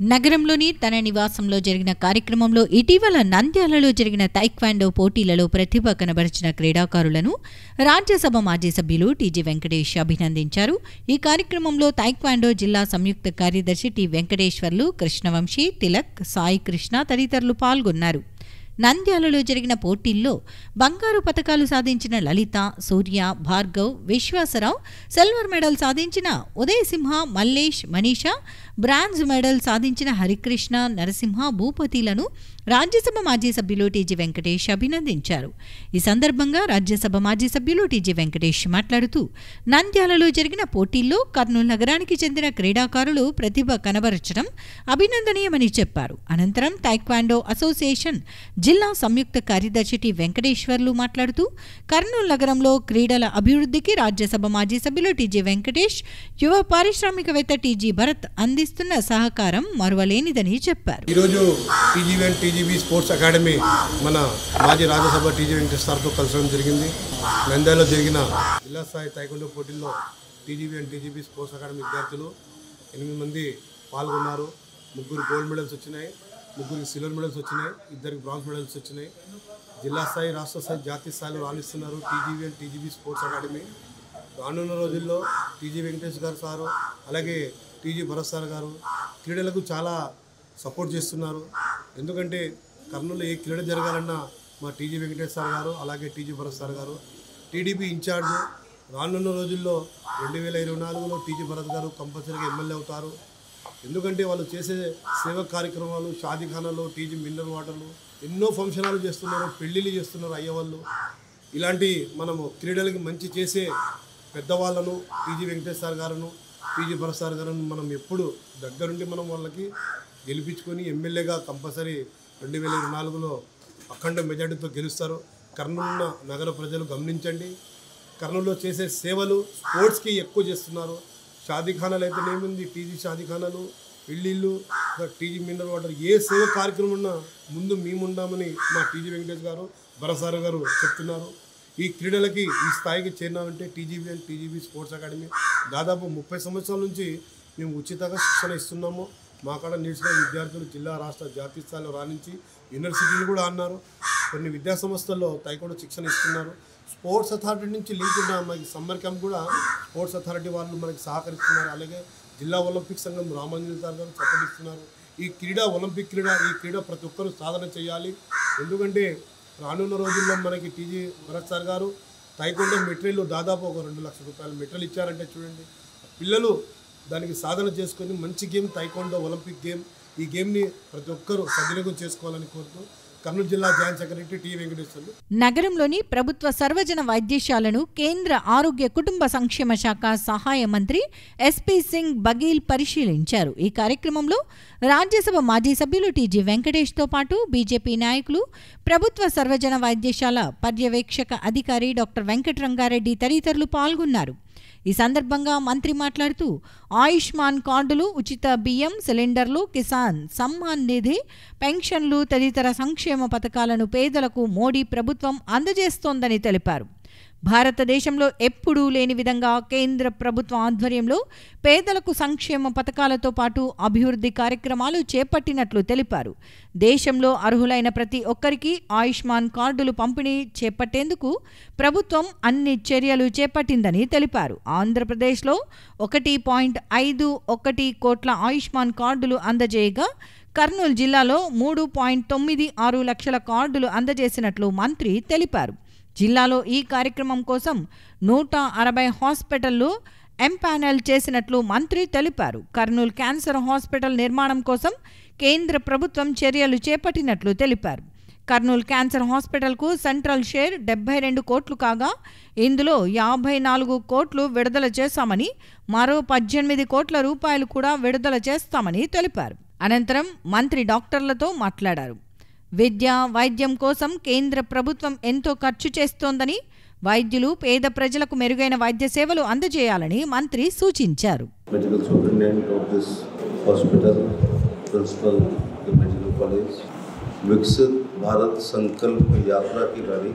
నగరంలోని తన నివాసంలో జరిగిన కార్యక్రమంలో ఇటీవల నంద్యాలలో జరిగిన తైక్వాండో పోటీలలో ప్రతిభ కనబరిచిన క్రీడాకారులను రాజ్యసభ మాజీ సభ్యులు టీజీ వెంకటేష్ అభినందించారు ఈ కార్యక్రమంలో తైక్వాండో జిల్లా సంయుక్త కార్యదర్శి టి వెంకటేశ్వర్లు కృష్ణవంశీ తిలక్ సాయి కృష్ణ తదితరులు పాల్గొన్నారు నంద్యాలలో జరిగిన పోటీల్లో బంగారు పతకాలు సాధించిన లలిత సూర్య భార్గవ్ విశ్వాసరావు సిల్వర్ మెడల్ సాధించిన ఉదయ్ సింహ మల్లేష్ మనీషా బ్రాంజ్ మెడల్ సాధించిన హరికృష్ణ నరసింహ భూపతిలను రాజ్యసభ మాజీ సభ్యులు టీజీ వెంకటేష్ అభినందించారు ఈ సందర్భంగా రాజ్యసభ మాజీ సభ్యులు టీజీ వెంకటేష్ మాట్లాడుతూ నంద్యాలలో జరిగిన పోటీల్లో కర్నూలు నగరానికి చెందిన క్రీడాకారులు ప్రతిభ కనబరచడం అభినందనీయమని చెప్పారు అనంతరం తైక్వాండో అసోసియేషన్ జిల్లా సంయుక్త కార్యదర్శి టి వెంకటేశ్వర్లు మాట్లాడుతూ కర్నూలు నగరంలో క్రీడల అభివృద్ధికి రాజ్యసభ మాజీ సభ్యులు టీజీ వెంకటేష్ యువ పారిశ్రామికవేత్త టీజీ భరత్ అందిస్తున్న సహకారం మరువలేనిదని చెప్పారు ఈరోజు TGV and TGB sports academy మన మాజీ రాజ్యసభ టీజీ వెంకటేష్ సార్తో కలసడం జరిగింది నంద్యాలలో జరిగిన జిల్లా స్థాయి తైకొండ పోటీల్లో TGV and TGB sports academy విద్యార్థులు ఎనిమిది మంది పాల్గొన్నారు ముగ్గురు గోల్డ్ మెడల్స్ వచ్చినాయి ముగ్గురికి సిల్వర్ మెడల్స్ వచ్చినాయి ఇద్దరికి బ్రాంజ్ మెడల్స్ వచ్చినాయి జిల్లా స్థాయి రాష్ట్ర స్థాయి జాతీయ స్థాయిలో రాణిస్తున్నారు TGV and TGB sports academy రానున్న రోజుల్లో టీజీ వెంకటేష్ గారు సారు అలాగే టీజీ భరత్ సార్ గారు క్రీడలకు చాలా సపోర్ట్ చేస్తున్నారు ఎందుకంటే కర్నూలులో ఏ క్రీడ జరగాలన్నా మా టీజీ వెంకటేష్ సార్ గారు అలాగే టీజీ భరత్ సార్ గారు టీడీపీ ఇన్ఛార్జ్ రానున్న రోజుల్లో రెండు వేల ఇరవై నాలుగులో టీజీ భరత్ గారు కంపల్సరీగా ఎమ్మెల్యే అవుతారు ఎందుకంటే వాళ్ళు చేసే సేవా కార్యక్రమాలు షాదీఖానాలు టీజీ మినరల్ వాటర్లు ఎన్నో ఫంక్షనాలు చేస్తున్నారు పెళ్ళిళ్ళు చేస్తున్నారు అయ్యవాళ్ళు ఇలాంటి మనము క్రీడలకి మంచి చేసే పెద్దవాళ్ళను టీజీ వెంకటేష్ సార్ గారును టీజీ భరత్ సార్ గారును మనం ఎప్పుడు దగ్గరుండి మనం వాళ్ళకి గెలిపించుకొని ఎమ్మెల్యేగా కంపల్సరీ రెండు వేల ఇరవై నాలుగులో అఖండ మెజార్టీతో గెలుస్తారు కర్నూలు నగర ప్రజలు గమనించండి కర్నూలులో చేసే సేవలు స్పోర్ట్స్కి ఎక్కువ చేస్తున్నారు షాదీఖానాలు అయితేనేముంది టీజీ షాదీఖానాలు పెళ్ళిళ్ళు ఇంకా టీజీ మినరల్ వాటర్ ఏ సేవ కార్యక్రమం ఉన్నా ముందు మేముండామని మా టీజీ వెంకటేష్ గారు భరసారు గారు చెప్తున్నారు ఈ క్రీడలకి ఈ స్థాయికి చేరినామంటే TGB and TGB sports academy దాదాపు ముప్పై సంవత్సరాల నుంచి మేము ఉచితంగా శిక్షణ ఇస్తున్నాము మా కాడ నిలిచిన విద్యార్థులు జిల్లా రాష్ట్ర జాతీయ స్థాయిలో రాణించి యూనివర్సిటీలు కూడా అన్నారు కొన్ని విద్యా సంస్థల్లో తైకొండ శిక్షణ ఇస్తున్నారు స్పోర్ట్స్ అథారిటీ నుంచి లింక్ ఉన్న మనకి సమ్మర్ క్యాంప్ కూడా స్పోర్ట్స్ అథారిటీ వాళ్ళు మనకి సహకరిస్తున్నారు అలాగే జిల్లా ఒలింపిక్ సంఘం రామాంజలి సార్ గారు సపోర్ట్ ఇస్తున్నారు ఈ క్రీడ ఒలింపిక్ క్రీడ ఈ క్రీడ ప్రతి ఒక్కరూ సాధన చేయాలి ఎందుకంటే రానున్న రోజుల్లో మనకి టీజీ భరత్ సార్ గారు తైకొండ మెటీరియల్ దాదాపు ఒక రెండు లక్షల రూపాయల మెటీరియల్ ఇచ్చారంటే చూడండి పిల్లలు దానికి సాధన చేసుకొని మంచి గేమ్ తైకొండ ఒలింపిక్ గేమ్ ఈ గేమ్ని ప్రతి ఒక్కరూ సద్వినియోగం చేసుకోవాలని కోరుతూ కర్నూలు జిల్లా జాయింట్ సెక్రటరీ టి వెంకటేశ్వర్లు నగరంలోని ప్రభుత్వ సర్వజన వైద్యశాలను కేంద్ర ఆరోగ్య కుటుంబ సంక్షేమ శాఖ సహాయ మంత్రి ఎస్పీ సింగ్ బగీల్ పరిశీలించారు ఈ కార్యక్రమంలో రాజ్యసభ మాజీ సభ్యులు టీజీ వెంకటేష్తో పాటు బీజేపీ నాయకులు ప్రభుత్వ సర్వజన వైద్యశాల పర్యవేక్షక అధికారి డాక్టర్ వెంకటరంగారెడ్డి తదితరులు పాల్గొన్నారు ఈ సందర్భంగా మంత్రి మాట్లాడుతూ ఆయుష్మాన్ కార్డులు ఉచిత బియ్యం సిలిండర్లు కిసాన్ సమ్మాన్ నిధి పెన్షన్లు తదితర సంక్షేమ పథకాలను పేదలకు మోడీ ప్రభుత్వం అందజేస్తోందని తెలిపారు భారతదేశంలో ఎప్పుడూ లేని విధంగా కేంద్ర ప్రభుత్వ ఆధ్వర్యంలో పేదలకు సంక్షేమ పథకాలతో పాటు అభివృద్ధి కార్యక్రమాలు చేపట్టినట్లు తెలిపారు దేశంలో అర్హులైన ప్రతి ఒక్కరికి ఆయుష్మాన్ కార్డులు పంపిణీ చేపట్టేందుకు ప్రభుత్వం అన్ని చర్యలు చేపట్టిందని తెలిపారు ఆంధ్రప్రదేశ్లో ఒకటి పాయింట్ ఐదు ఒకటి కోట్ల ఆయుష్మాన్ కార్డులు అందజేయగా కర్నూలు జిల్లాలో మూడు పాయింట్ తొమ్మిది ఆరు లక్షల కార్డులు అందజేసినట్లు మంత్రి తెలిపారు జిల్లాలో ఈ కార్యక్రమం కోసం నూట అరవై హాస్పిటళ్లు ఎంపానల్ చేసినట్లు మంత్రి తెలిపారు కర్నూలు క్యాన్సర్ హాస్పిటల్ నిర్మాణం కోసం కేంద్ర ప్రభుత్వం చర్యలు చేపట్టినట్లు తెలిపారు కర్నూలు క్యాన్సర్ హాస్పిటల్కు సెంట్రల్ షేర్ డెబ్బై రెండు కోట్లు కాగా ఇందులో యాభై నాలుగు కోట్లు విడుదల చేశామని మరో పద్దెనిమిది కోట్ల రూపాయలు కూడా విడుదల చేస్తామని తెలిపారు అనంతరం మంత్రి డాక్టర్లతో మాట్లాడారు విద్య వైద్యం కోసం కేంద్ర ప్రభుత్వం ఎంతో ఖర్చు చేస్తోందని వైద్యులు పేద ప్రజలకు మెరుగైన వైద్య సేవలు అందజేయాలని మంత్రి సూచించారు medical superintendent of this hospital, principal of the medical college. विकसित भारत संकल्प यात्रा की गाड़ी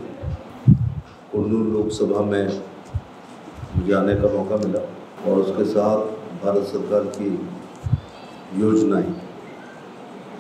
कुल्लू लोकसभा में मुझे आने का मौका मिला और उसके साथ भारत सरकार की योजनाएं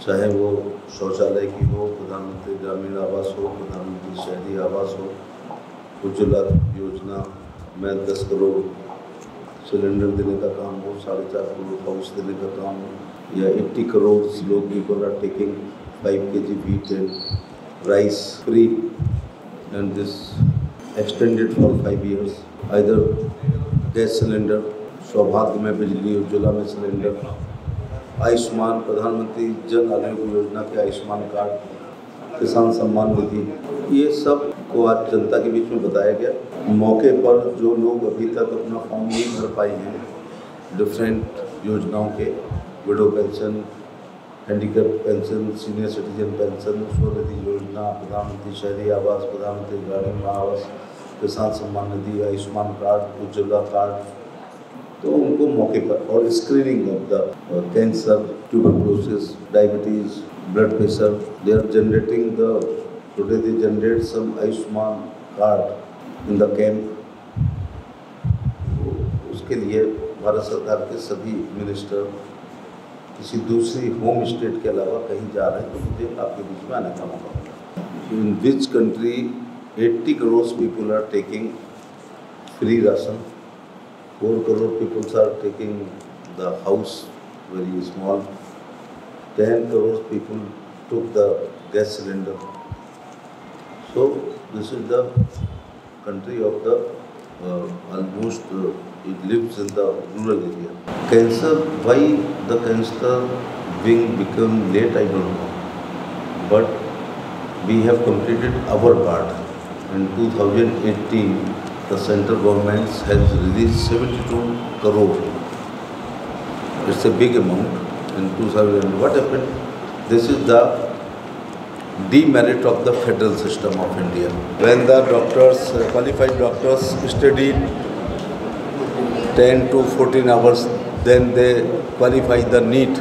चाहे वो शौचालय की हो प्रधानमंत्री ग्रामीण आवास हो प्रधानमंत्री शहरी आवास हो उज्ज्वला योजना में दस करोड़ सिलेंडर देने का काम हो साढ़े चार करोड़ हाउस देने का काम हो या एट्टी करोड़ लोग people are taking five K G wheat and rice free and this extended for five years either gas cylinder Saubhagya में बिजली उज्ज्वला में सिलेंडर आयुष्मान प्रधानमंत्री जन आरोग्य योजना के आयुष्मान कार्ड किसान सम्मान निधि ये सब को आज जनता के बीच में बताया गया मौके पर जो लोग अभी तक अपना फॉर्म नहीं भर पाए हैं डिफरेंट योजनाओं के widow pension handicap pension senior citizen pension Svanidhi Yojana Pradhan Mantri Shahari Awas Pradhan Mantri Gramin Awas Kisan Samman Nidhi Ayushman card Ujjwala card तो उनको मौके पर और screening of the cancer tuberculosis diabetes blood pressure they are generating the today they generate some Ayushman card in the camp उसके लिए भारत सरकार के सभी मिनिस्टर किसी दूसरी होम स्टेट के अलावा कहीं जा रहे हैं तो मुझे आपके बीच में आने का मौका in which country 80 crore people are taking free ration 4 crore people are taking the house very small. 10 crore people took the gas cylinder. So this is the country of the uh, almost uh, it lives in the rural area. Cancer, why the cancer being become late, I don't know. But we have completed our part. In 2018, the central government has released 72 crore. It's a big amount in 2000. What happened? This is the demerit of the federal system of India. When the doctors, uh, qualified doctors studied 10 to 14 hours, then they qualify the NEET.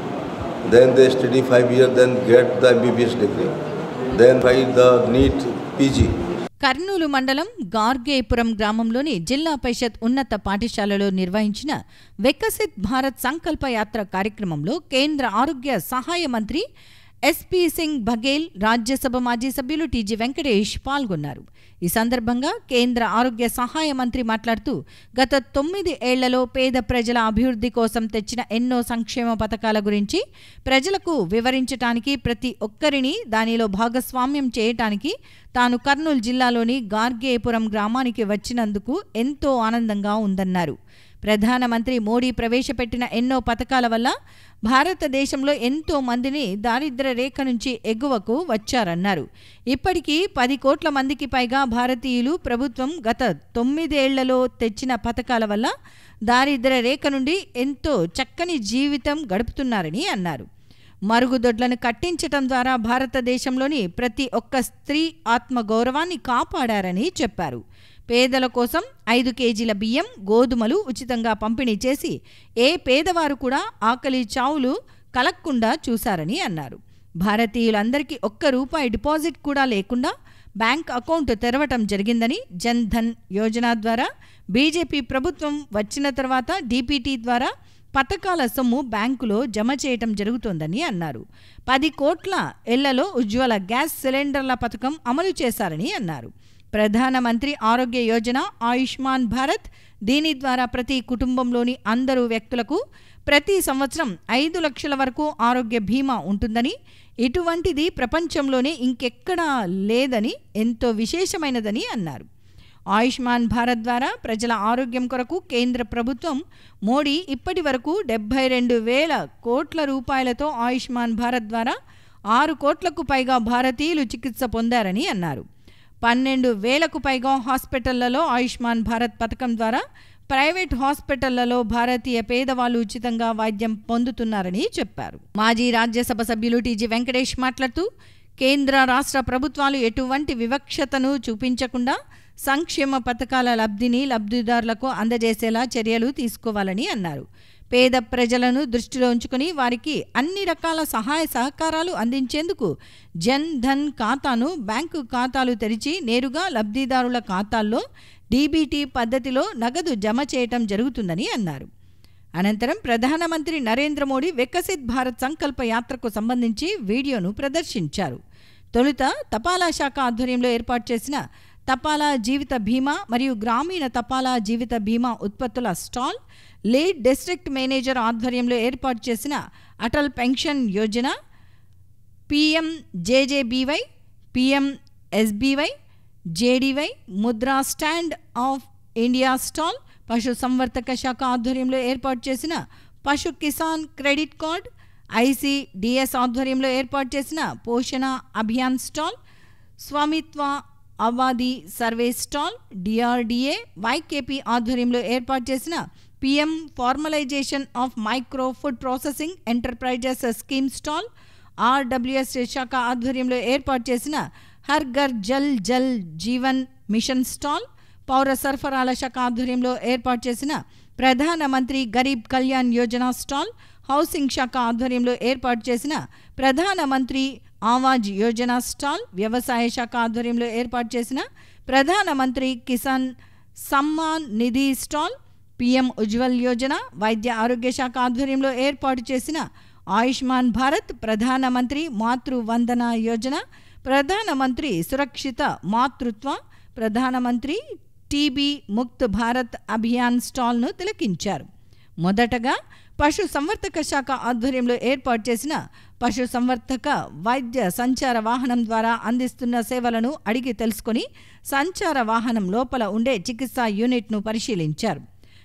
Then they study 5 years, then get the MBBS degree. Then by the NEET PG. Kurnool మండలం గార్గేపురం గ్రామంలోని జిల్లా పరిషత్ ఉన్నత పాఠశాలలో నిర్వహించిన వికసిత్ భారత్ సంకల్ప యాత్ర కార్యక్రమంలో కేంద్ర ఆరోగ్య సహాయ మంత్రి ఎస్పీ సింగ్ బఘేల్ రాజ్యసభ మాజీ సభ్యులు టీజీ వెంకటేష్ పాల్గొన్నారు ఈ సందర్భంగా కేంద్ర ఆరోగ్య సహాయ మంత్రి మాట్లాడుతూ గత తొమ్మిది ఏళ్లలో పేద ప్రజల అభివృద్ధి కోసం తెచ్చిన ఎన్నో సంక్షేమ పథకాల గురించి ప్రజలకు వివరించటానికి ప్రతి ఒక్కరిని దానిలో భాగస్వామ్యం చేయటానికి తాను కర్నూలు జిల్లాలోని గార్గేపురం గ్రామానికి వచ్చినందుకు ఎంతో ఆనందంగా ఉందన్నారు ప్రధానమంత్రి మోడీ ప్రవేశపెట్టిన ఎన్నో పథకాల వల్ల భారతదేశంలో ఎంతో మందిని దారిద్ర్య రేఖ నుంచి ఎగువకు వచ్చారన్నారు ఇప్పటికీ పది కోట్ల మందికి పైగా భారతీయులు ప్రభుత్వం గత తొమ్మిదేళ్లలో తెచ్చిన పథకాల వల్ల దారిద్ర్య రేఖ నుండి ఎంతో చక్కని జీవితం గడుపుతున్నారని అన్నారు మరుగుదొడ్లను కట్టించటం ద్వారా భారతదేశంలోని ప్రతి ఒక్క స్త్రీ ఆత్మగౌరవాన్ని కాపాడారని చెప్పారు పేదల కోసం ఐదు కేజీల బియ్యం గోధుమలు ఉచితంగా పంపిణీ చేసి ఏ పేదవారు కూడా ఆకలి చావులు కలక్కుండా చూశారని అన్నారు భారతీయులందరికీ ఒక్క రూపాయి డిపాజిట్ కూడా లేకుండా బ్యాంక్ అకౌంట్ తెరవటం జరిగిందని జన్ ధన్ యోజన ద్వారా బీజేపీ ప్రభుత్వం వచ్చిన తర్వాత డీపీటీ ద్వారా పథకాల సొమ్ము బ్యాంకులో జమ చేయటం జరుగుతోందని అన్నారు పది కోట్ల ఇళ్లలో ఉజ్వల గ్యాస్ సిలిండర్ల పథకం అమలు చేశారని అన్నారు ప్రధానమంత్రి ఆరోగ్య యోజన ఆయుష్మాన్ భారత్ దీని ద్వారా ప్రతి కుటుంబంలోని అందరూ వ్యక్తులకు ప్రతి సంవత్సరం ఐదు లక్షల వరకు ఆరోగ్య బీమా ఉంటుందని ఇటువంటిది ప్రపంచంలోనే ఇంకెక్కడా లేదని ఎంతో విశేషమైనదని అన్నారు ఆయుష్మాన్ భారత్ ద్వారా ప్రజల ఆరోగ్యం కొరకు కేంద్ర ప్రభుత్వం మోడీ ఇప్పటి వరకు డెబ్బై రెండు వేల కోట్ల రూపాయలతో ఆయుష్మాన్ భారత్ ద్వారా ఆరు కోట్లకు పైగా భారతీయులు చికిత్స పొందారని అన్నారు పన్నెండు వేలకు పైగా హాస్పిటళ్లలో ఆయుష్మాన్ భారత్ పథకం ద్వారా ప్రైవేట్ హాస్పిటళ్లలో భారతీయ పేదవాళ్ళు ఉచితంగా వైద్యం పొందుతున్నారని చెప్పారు మాజీ రాజ్యసభ సభ్యులు టీజీ వెంకటేష్ మాట్లాడుతూ కేంద్ర రాష్ట్ర ప్రభుత్వాలు ఎటువంటి వివక్షతను చూపించకుండా సంక్షేమ పథకాల లబ్ధిని లబ్ధిదారులకు అందజేసేలా చర్యలు తీసుకోవాలని అన్నారు పేద ప్రజలను దృష్టిలో ఉంచుకుని వారికి అన్ని రకాల సహాయ సహకారాలు అందించేందుకు జన్ ధన్ ఖాతాను బ్యాంకు ఖాతాలు తెరిచి నేరుగా లబ్ధిదారుల ఖాతాల్లో డీబీటీ పద్ధతిలో నగదు జమ చేయటం జరుగుతుందని అన్నారు అనంతరం ప్రధానమంత్రి నరేంద్ర మోడీ వికసిత్ భారత్ సంకల్ప యాత్రకు సంబంధించి వీడియోను ప్రదర్శించారు తొలుత తపాలా శాఖ ఆధ్వర్యంలో ఏర్పాటు చేసిన తపాలా జీవిత బీమా మరియు గ్రామీణ తపాలా జీవిత బీమా ఉత్పత్తుల స్టాల్ లీడ్ డిస్ట్రిక్ట్ మేనేజర్ ఆధ్వర్యంలో ఏర్పాటు చేసిన Atal pension Yojana PM JJBY PM SBY JDY Mudra stand up India stall పశు సంవర్ధక శాఖ ఆధ్వర్యంలో ఏర్పాటు చేసిన పశు కిసాన్ క్రెడిట్ కార్డ్ ఐసిడిఎస్ ఆధ్వర్యంలో ఏర్పాటు చేసిన పోషణ అభియాన్ స్టాల్ స్వామిత్వ అవాది సర్వే స్టాల్ డిఆర్డిఏ వైకేపీ ఆధ్వర్యంలో ఏర్పాటు చేసిన PM formalization of micro food processing enterprises scheme stall RWS శాఖ ఆధ్వర్యంలో ఏర్పాటు చేసిన హర్ ఘర్ జల్ జల్ జీవన్ మిషన్ స్టాల్ పౌర సరఫరాల శాఖ ఆధ్వర్యంలో ఏర్పాటు చేసిన ప్రధానమంత్రి గరీబ్ కళ్యాణ్ యోజన స్టాల్ హౌసింగ్ శాఖ ఆధ్వర్యంలో ఏర్పాటు చేసిన ప్రధానమంత్రి ఆవాజ్ యోజన స్టాల్ వ్యవసాయ శాఖ ఆధ్వర్యంలో ఏర్పాటు చేసిన ప్రధానమంత్రి కిసాన్ సమ్మాన్ నిధి స్టాల్ పిఎం ఉజ్వల్ యోజన వైద్య ఆరోగ్య శాఖ ఆధ్వర్యంలో ఏర్పాటు చేసిన ఆయుష్మాన్ భారత్ ప్రధానమంత్రి మాతృ వందన యోజన ప్రధానమంత్రి సురక్షిత మాతృత్వ ప్రధానమంత్రి టీబీ ముక్త్ భారత్ అభియాన్ స్టాల్ను తిలకించారు మొదటగా పశు సంవర్ధక శాఖ ఆధ్వర్యంలో ఏర్పాటు చేసిన పశు సంవర్ధక వైద్య సంచార వాహనం ద్వారా అందిస్తున్న సేవలను అడిగి తెలుసుకొని సంచార వాహనం లోపల ఉండే చికిత్సా యూనిట్ను పరిశీలించారు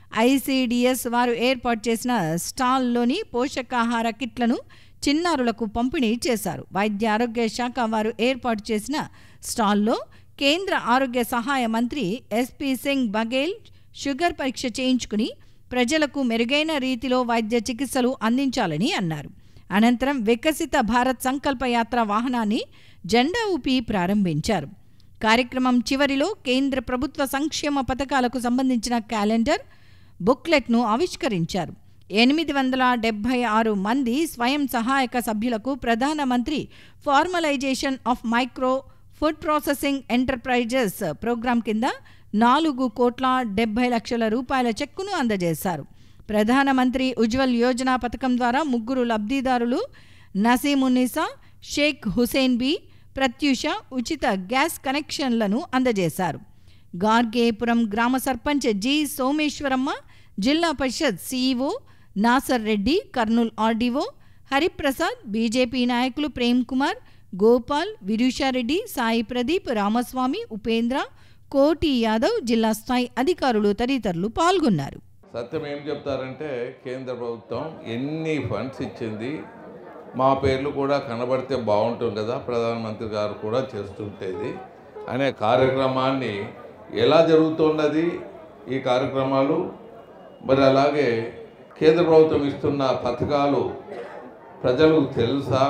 ఐసీడిఎస్ వారు ఏర్పాటు చేసిన స్టాల్లోని పోషకాహార కిట్లను చిన్నారులకు పంపిణీ చేశారు వైద్య ఆరోగ్య శాఖ వారు ఏర్పాటు చేసిన స్టాల్లో కేంద్ర ఆరోగ్య సహాయ మంత్రి ఎస్పీ సింగ్ బఘేల్ షుగర్ పరీక్ష చేయించుకుని ప్రజలకు మెరుగైన రీతిలో వైద్య చికిత్సలు అందించాలని అన్నారు అనంతరం వికసిత భారత్ సంకల్ప యాత్ర వాహనాన్ని జెండా ఊపి ప్రారంభించారు కార్యక్రమం చివరిలో కేంద్ర ప్రభుత్వ సంక్షేమ పథకాలకు సంబంధించిన క్యాలెండర్ బుక్లెట్ను ఆవిష్కరించారు ఎనిమిది వందల డెబ్భై ఆరు మంది స్వయం సహాయక సభ్యులకు Pradhan Mantri formalization of micro food processing enterprises program కింద నాలుగు కోట్ల డెబ్బై లక్షల రూపాయల చెక్కును అందజేశారు ప్రధానమంత్రి ఉజ్వల్ యోజన పథకం ద్వారా ముగ్గురు లబ్ధిదారులు నసీమున్నిసా షేక్ హుసేన్ బి ప్రత్యూష ఉచిత గ్యాస్ కనెక్షన్లను అందజేశారు గార్గేపురం గ్రామ sarpanch G Someswaramma Zilla Parishad CEO Nasar Reddy Kurnool RDO Hariprasad BJP నాయకులు ప్రేమ్ కుమార్ గోపాల్ విరూషారెడ్డి సాయి ప్రదీప్ రామస్వామి ఉపేంద్ర కోటి యాదవ్ జిల్లా స్థాయి అధికారులు తదితరులు పాల్గొన్నారు సత్యం ఏం చెప్తారంటే కేంద్ర ప్రభుత్వం ఎన్ని ఫండ్స్ ఇచ్చింది మా పేర్లు కూడా కనబడితే బాగుంటుంది కదా ప్రధానమంత్రి గారు కూడా చేస్తుంటేది అనే కార్యక్రమాన్ని ఎలా జరుగుతున్నది ఈ కార్యక్రమాలు మరి అలాగే కేంద్ర ప్రభుత్వం ఇస్తున్న పథకాలు ప్రజలకు తెలుసా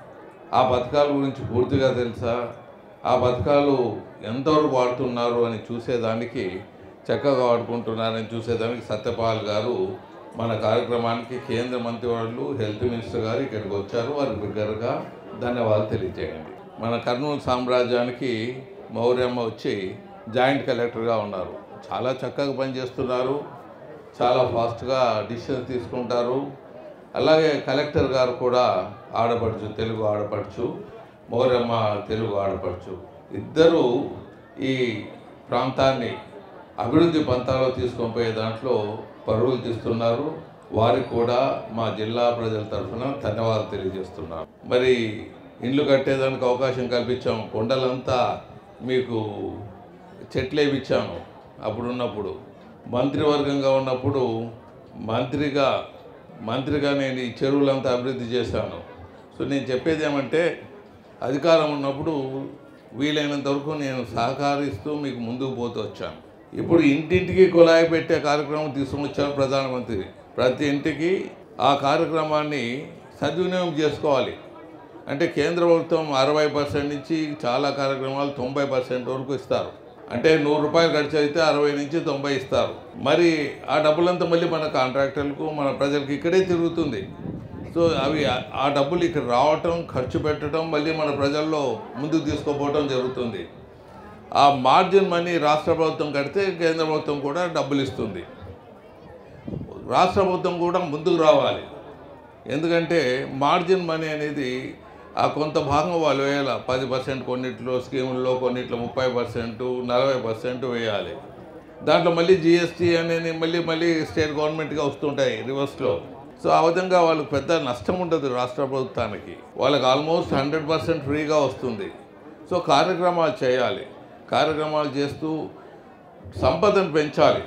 ఆ పథకాల గురించి పూర్తిగా తెలుసా ఆ పథకాలు ఎంతవరకు వాడుతున్నారు అని చూసేదానికి చక్కగా వాడుకుంటున్నారని చూసేదానికి సత్యపాల్ గారు మన కార్యక్రమానికి కేంద్ర మంత్రి వాళ్ళు హెల్త్ మినిస్టర్ గారు ఇక్కడికి వచ్చారు వారికి బిగ్గరగా ధన్యవాదాలు తెలియజేయండి మన కర్నూలు సామ్రాజ్యానికి మౌర్యమ్మ వచ్చి జాయింట్ కలెక్టర్గా ఉన్నారు చాలా చక్కగా పనిచేస్తున్నారు చాలా ఫాస్ట్గా డిసిషన్స్ తీసుకుంటారు అలాగే కలెక్టర్ గారు కూడా ఆడపడుచు తెలుగు ఆడపడుచు మౌరమ్మ తెలుగు ఆడపడుచు ఇద్దరు ఈ ప్రాంతాన్ని అభివృద్ధి పంతాలో తీసుకొని పోయే దాంట్లో పరుగులు తీస్తున్నారు వారికి కూడా మా జిల్లా ప్రజల తరఫున ధన్యవాదాలు తెలియజేస్తున్నాను మరి ఇండ్లు కట్టేదానికి అవకాశం కల్పించాం కొండలంతా మీకు చెట్లు వేయించాను అప్పుడు ఉన్నప్పుడు మంత్రివర్గంగా ఉన్నప్పుడు మంత్రిగా మంత్రిగా నేను ఈ చెరువులంతా అభివృద్ధి చేశాను సో నేను చెప్పేది ఏమంటే అధికారం ఉన్నప్పుడు వీలైనంత వరకు నేను సహకరిస్తూ మీకు ముందుకు పోతూ వచ్చాను ఇప్పుడు ఇంటింటికి కుళాయి పెట్టే కార్యక్రమం తీసుకుని వచ్చారు ప్రధానమంత్రి ప్రతి ఇంటికి ఆ కార్యక్రమాన్ని సద్వినియోగం చేసుకోవాలి అంటే కేంద్ర ప్రభుత్వం అరవై పర్సెంట్ నుంచి చాలా కార్యక్రమాలు తొంభై పర్సెంట్ వరకు ఇస్తారు అంటే నూరు రూపాయలు ఖర్చు అయితే అరవై నుంచి తొంభై ఇస్తారు మరి ఆ డబ్బులంతా మళ్ళీ మన కాంట్రాక్టర్లకు మన ప్రజలకు ఇక్కడే తిరుగుతుంది సో అవి ఆ- ఆ డబ్బులు ఇక్కడ రావటం ఖర్చు పెట్టడం మళ్ళీ మన ప్రజల్లో ముందుకు తీసుకుపోవడం జరుగుతుంది ఆ మార్జిన్ మనీ రాష్ట్ర ప్రభుత్వం కడితే కేంద్ర ప్రభుత్వం కూడా డబ్బులు ఇస్తుంది రాష్ట్ర ప్రభుత్వం కూడా ముందుకు రావాలి ఎందుకంటే మార్జిన్ మనీ అనేది ఆ కొంత భాగం వాళ్ళు వేయాలి పది పర్సెంట్ కొన్నిట్లో స్కీముల్లో కొన్నిట్లో ముప్పై పర్సెంట్ నలభై పర్సెంట్ వేయాలి దాంట్లో మళ్ళీ జిఎస్టీ అనేది మళ్ళీ మళ్ళీ స్టేట్ గవర్నమెంట్గా వస్తుంటాయి రివర్స్లో సో ఆ విధంగా వాళ్ళకి పెద్ద నష్టం ఉండదు రాష్ట్ర ప్రభుత్వానికి వాళ్ళకి ఆల్మోస్ట్ హండ్రెడ్ పర్సెంట్ ఫ్రీగా వస్తుంది సో కార్యక్రమాలు చేయాలి కార్యక్రమాలు చేస్తూ సంపదను పెంచాలి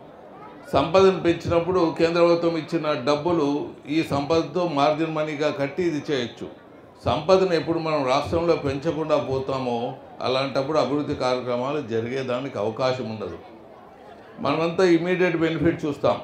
సంపదను పెంచినప్పుడు కేంద్ర ప్రభుత్వం ఇచ్చిన డబ్బులు ఈ సంపదతో మార్జిన్ మనీగా కట్టి ఇది చేయొచ్చు సంపదను ఎప్పుడు మనం రాష్ట్రంలో పెంచకుండా పోతామో అలాంటప్పుడు అభివృద్ధి కార్యక్రమాలు జరిగేదానికి అవకాశం ఉండదు మనమంతా ఇమీడియట్ బెనిఫిట్ చూస్తాం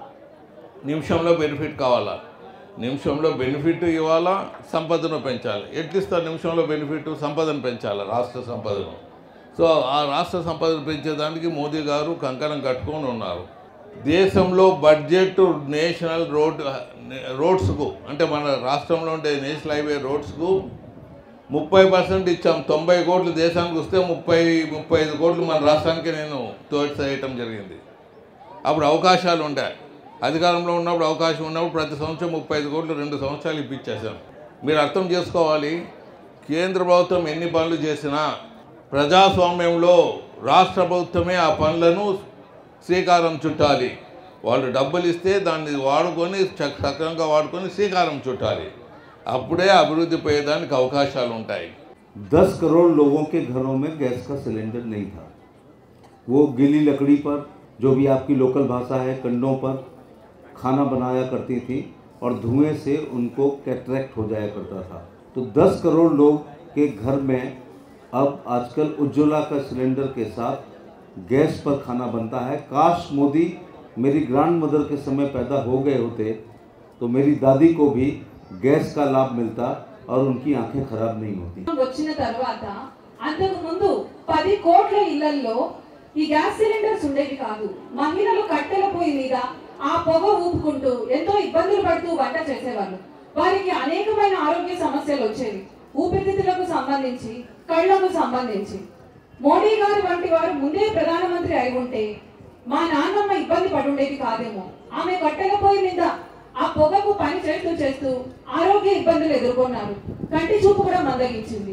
నిమిషంలో బెనిఫిట్ కావాలా నిమిషంలో బెనిఫిట్ ఇవ్వాలా సంపదను పెంచాలి ఎట్లిస్తారు నిమిషంలో బెనిఫిట్ సంపదను పెంచాలి రాష్ట్ర సంపదను సో ఆ రాష్ట్ర సంపదను పెంచేదానికి మోదీ గారు కంకణం కట్టుకొని ఉన్నారు దేశంలో బడ్జెట్ నేషనల్ రోడ్ రోడ్స్కు అంటే మన రాష్ట్రంలో ఉండే నేషనల్ హైవే రోడ్స్కు ముప్పై పర్సెంట్ ఇచ్చాం తొంభై కోట్లు దేశానికి వస్తే ముప్పై ముప్పై ఐదు కోట్లు మన రాష్ట్రానికి నేను తోడ్చేయటం జరిగింది అప్పుడు అవకాశాలు ఉండే అధికారంలో ఉన్నప్పుడు అవకాశం ఉన్నప్పుడు ప్రతి సంవత్సరం ముప్పై ఐదు కోట్లు రెండు సంవత్సరాలు ఇప్పించేశాం మీరు అర్థం చేసుకోవాలి కేంద్ర ప్రభుత్వం ఎన్ని పనులు చేసినా ప్రజాస్వామ్యంలో రాష్ట్ర ప్రభుత్వమే ఆ పనులను శ్రీకారం చుట్టాలి వాళ్ళు డబ్బులు ఇస్తే దాన్ని వాడుకొని చక్- సక్రమంగా వాడుకొని శ్రీకారం చుట్టాలి అప్పుడే అభివృద్ధి పోయేదానికి అవకాశాలు ఉంటాయి दस करोड़ लोगों के घरों में गैस का सिलेंडर नहीं था वो गीली लकड़ी पर जो भी आपकी लोकल भाषा है कंडों पर खाना बनाया करती थी और धुएं से उनको कैटरेक्ट हो जाया करता था तो 10 करोड़ लोग के घर में अब आजकल उज्ज्वला का सिलेंडर के साथ गैस पर खाना बनता है काश मोदी मेरी ग्रैंड मदर के समय पैदा हो गए होते तो मेरी दादी को भी गैस का लाभ मिलता और उनकी आंखें खराब नहीं होती వచ్చిన తర్వాత అంతకు ముందు పది కోట్ల ఇళ్లలో ఈ గ్యాస్ సిలిండర్స్ ఉండేవి కాదు మహిళలు కట్టెల పొయ్యి మీద ఆ పొగ ఊపుకుంటూ ఎంతో ఇబ్బందులు పడుతూ వంట చేసేవాళ్ళు వారికి అనేకమైన ఆరోగ్య సమస్యలు వచ్చేవి ఊపిరితిత్తులకు సంబంధించి కళ్ళకు సంబంధించి మోడీ గారు వంటి వారు ముందే ప్రధానమంత్రి అయి ఉంటే మా నాన్నమ్మ ఇబ్బంది పడుండేది కాదేమో ఆమె కట్టెల పొయ్యి మీద ఆ పొగకు పని చేస్తూ చేస్తూ ఆరోగ్య ఇబ్బందులు ఎదుర్కొన్నారు కంటి చూపు కూడా మందగించింది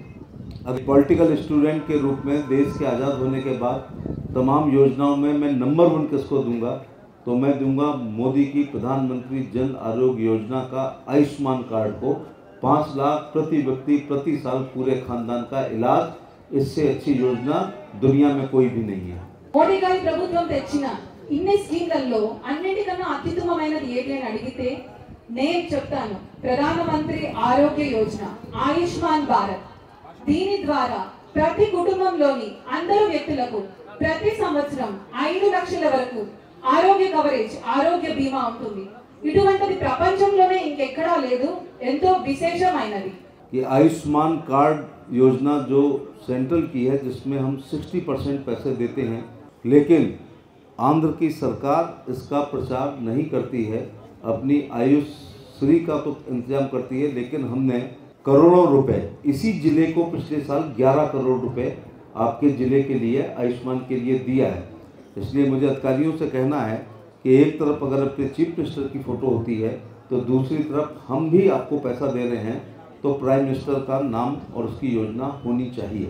अब पॉलिटिकल स्टूडेंट के रूप में देश के आज़ाद होने के बाद तमाम योजनाओं में मैं नंबर वन किसको दूंगा तो मैं दूंगा मोदी की प्रधानमंत्री जन आरोग्य योजना का आयुष्मान कार्ड को पाँच लाख प्रति व्यक्ति प्रति साल पूरे खानदान का इलाज इससे अच्छी योजना दुनिया में कोई भी नहीं है మోడీ గారి ప్రభుత్వం తెచ్చిన ఇన్ని స్కీమ్లలో అన్నిటికన్నా అత్యుత్తమమైనది ఏది అని అడిగితే నేను చెప్తాను ప్రధానమంత్రి ఆరోగ్య యోజన ఆయుష్మాన్ భారత్ దీని ద్వారా ప్రతి కుటుంబంలోని అందరు వ్యక్తులకు ప్రతి సంవత్సరం ఐదు లక్షల వరకు ఆరోగ్య కవరేజ్ ఆరోగ్య బీమా ఉంటుంది ఇటువంటిది ప్రపంచంలోనే ఇంకెక్కడా లేదు ఎంతో విశేషమైనది ये आयुष्मान कार्ड योजना जो सेंट्रल की है जिसमें हम 60 परसेंट पैसे देते हैं लेकिन आंध्र की सरकार इसका प्रचार नहीं करती है अपनी आयुष श्री का तो इंतजाम करती है लेकिन हमने करोड़ों रुपए इसी जिले को पिछले साल 11 करोड़ रुपए आपके जिले के लिए आयुष्मान के लिए दिया है इसलिए मुझे अधिकारियों से कहना है कि एक तरफ अगर अपने चीफ मिनिस्टर की फ़ोटो होती है तो दूसरी तरफ हम भी आपको पैसा दे रहे हैं तो प्राइम मिनिस्टर का नाम और उसकी योजना होनी चाहिए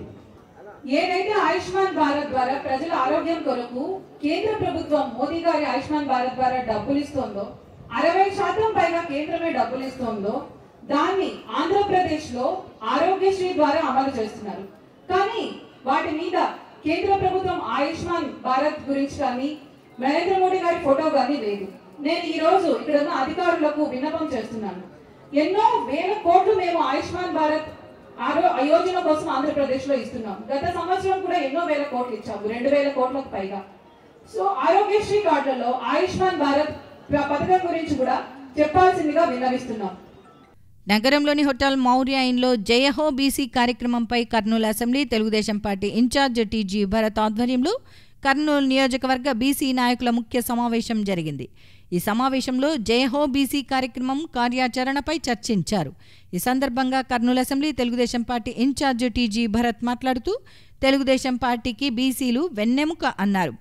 ఏదైతే ఆయుష్మాన్ భారత్ ద్వారా ప్రజల ఆరోగ్యం కొరకు కేంద్ర ప్రభుత్వం మోదీ గారి ఆయుష్మాన్ భారత్ ద్వారా డబ్బులు ఇస్తోందో అరవై శాతం పైగా కేంద్రమే డబ్బులు ఇస్తోందో దాన్ని ఆంధ్రప్రదేశ్ లో ఆరోగ్యశ్రీ ద్వారా అమలు చేస్తున్నారు కానీ వాటి మీద కేంద్ర ప్రభుత్వం ఆయుష్మాన్ భారత్ గురించి కానీ నరేంద్ర మోడీ గారి ఫోటో కానీ లేదు నేను ఈ రోజు ఇక్కడ ఉన్న అధికారులకు విన్నపం చేస్తున్నాను ఎన్నో వేల కోట్లు మేము ఆయుష్మాన్ భారత్ ఆరో ఆ యోజన కోసం ఆంధ్రప్రదేశ్ లో ఇస్తున్నాం గత సంవత్సరం కూడా ఎన్నో వేల కోట్లు ఇచ్చాము రెండు వేల కోట్లకు పైగా సో ఆరోగ్యశ్రీ కార్డులలో ఆయుష్మాన్ భారత్ ప్ర- పథకం గురించి కూడా చెప్పాల్సిందిగా విన్నవిస్తున్నాం నగరంలోని హోటల్ మౌర్య ఇన్లో జయహో బీసీ కార్యక్రమంపై Kurnool assembly Telugu Desam party incharge TG Bharat ఆధ్వర్యంలో కర్నూలు నియోజకవర్గ బీసీ నాయకుల ముఖ్య సమావేశం జరిగింది ఈ సమావేశంలో జయహో బీసీ కార్యక్రమం కార్యాచరణపై చర్చించారు ఈ సందర్భంగా Kurnool assembly Telugu Desam party incharge TG Bharat మాట్లాడుతూ తెలుగుదేశం పార్టీకి బీసీలు వెన్నెముక అన్నారు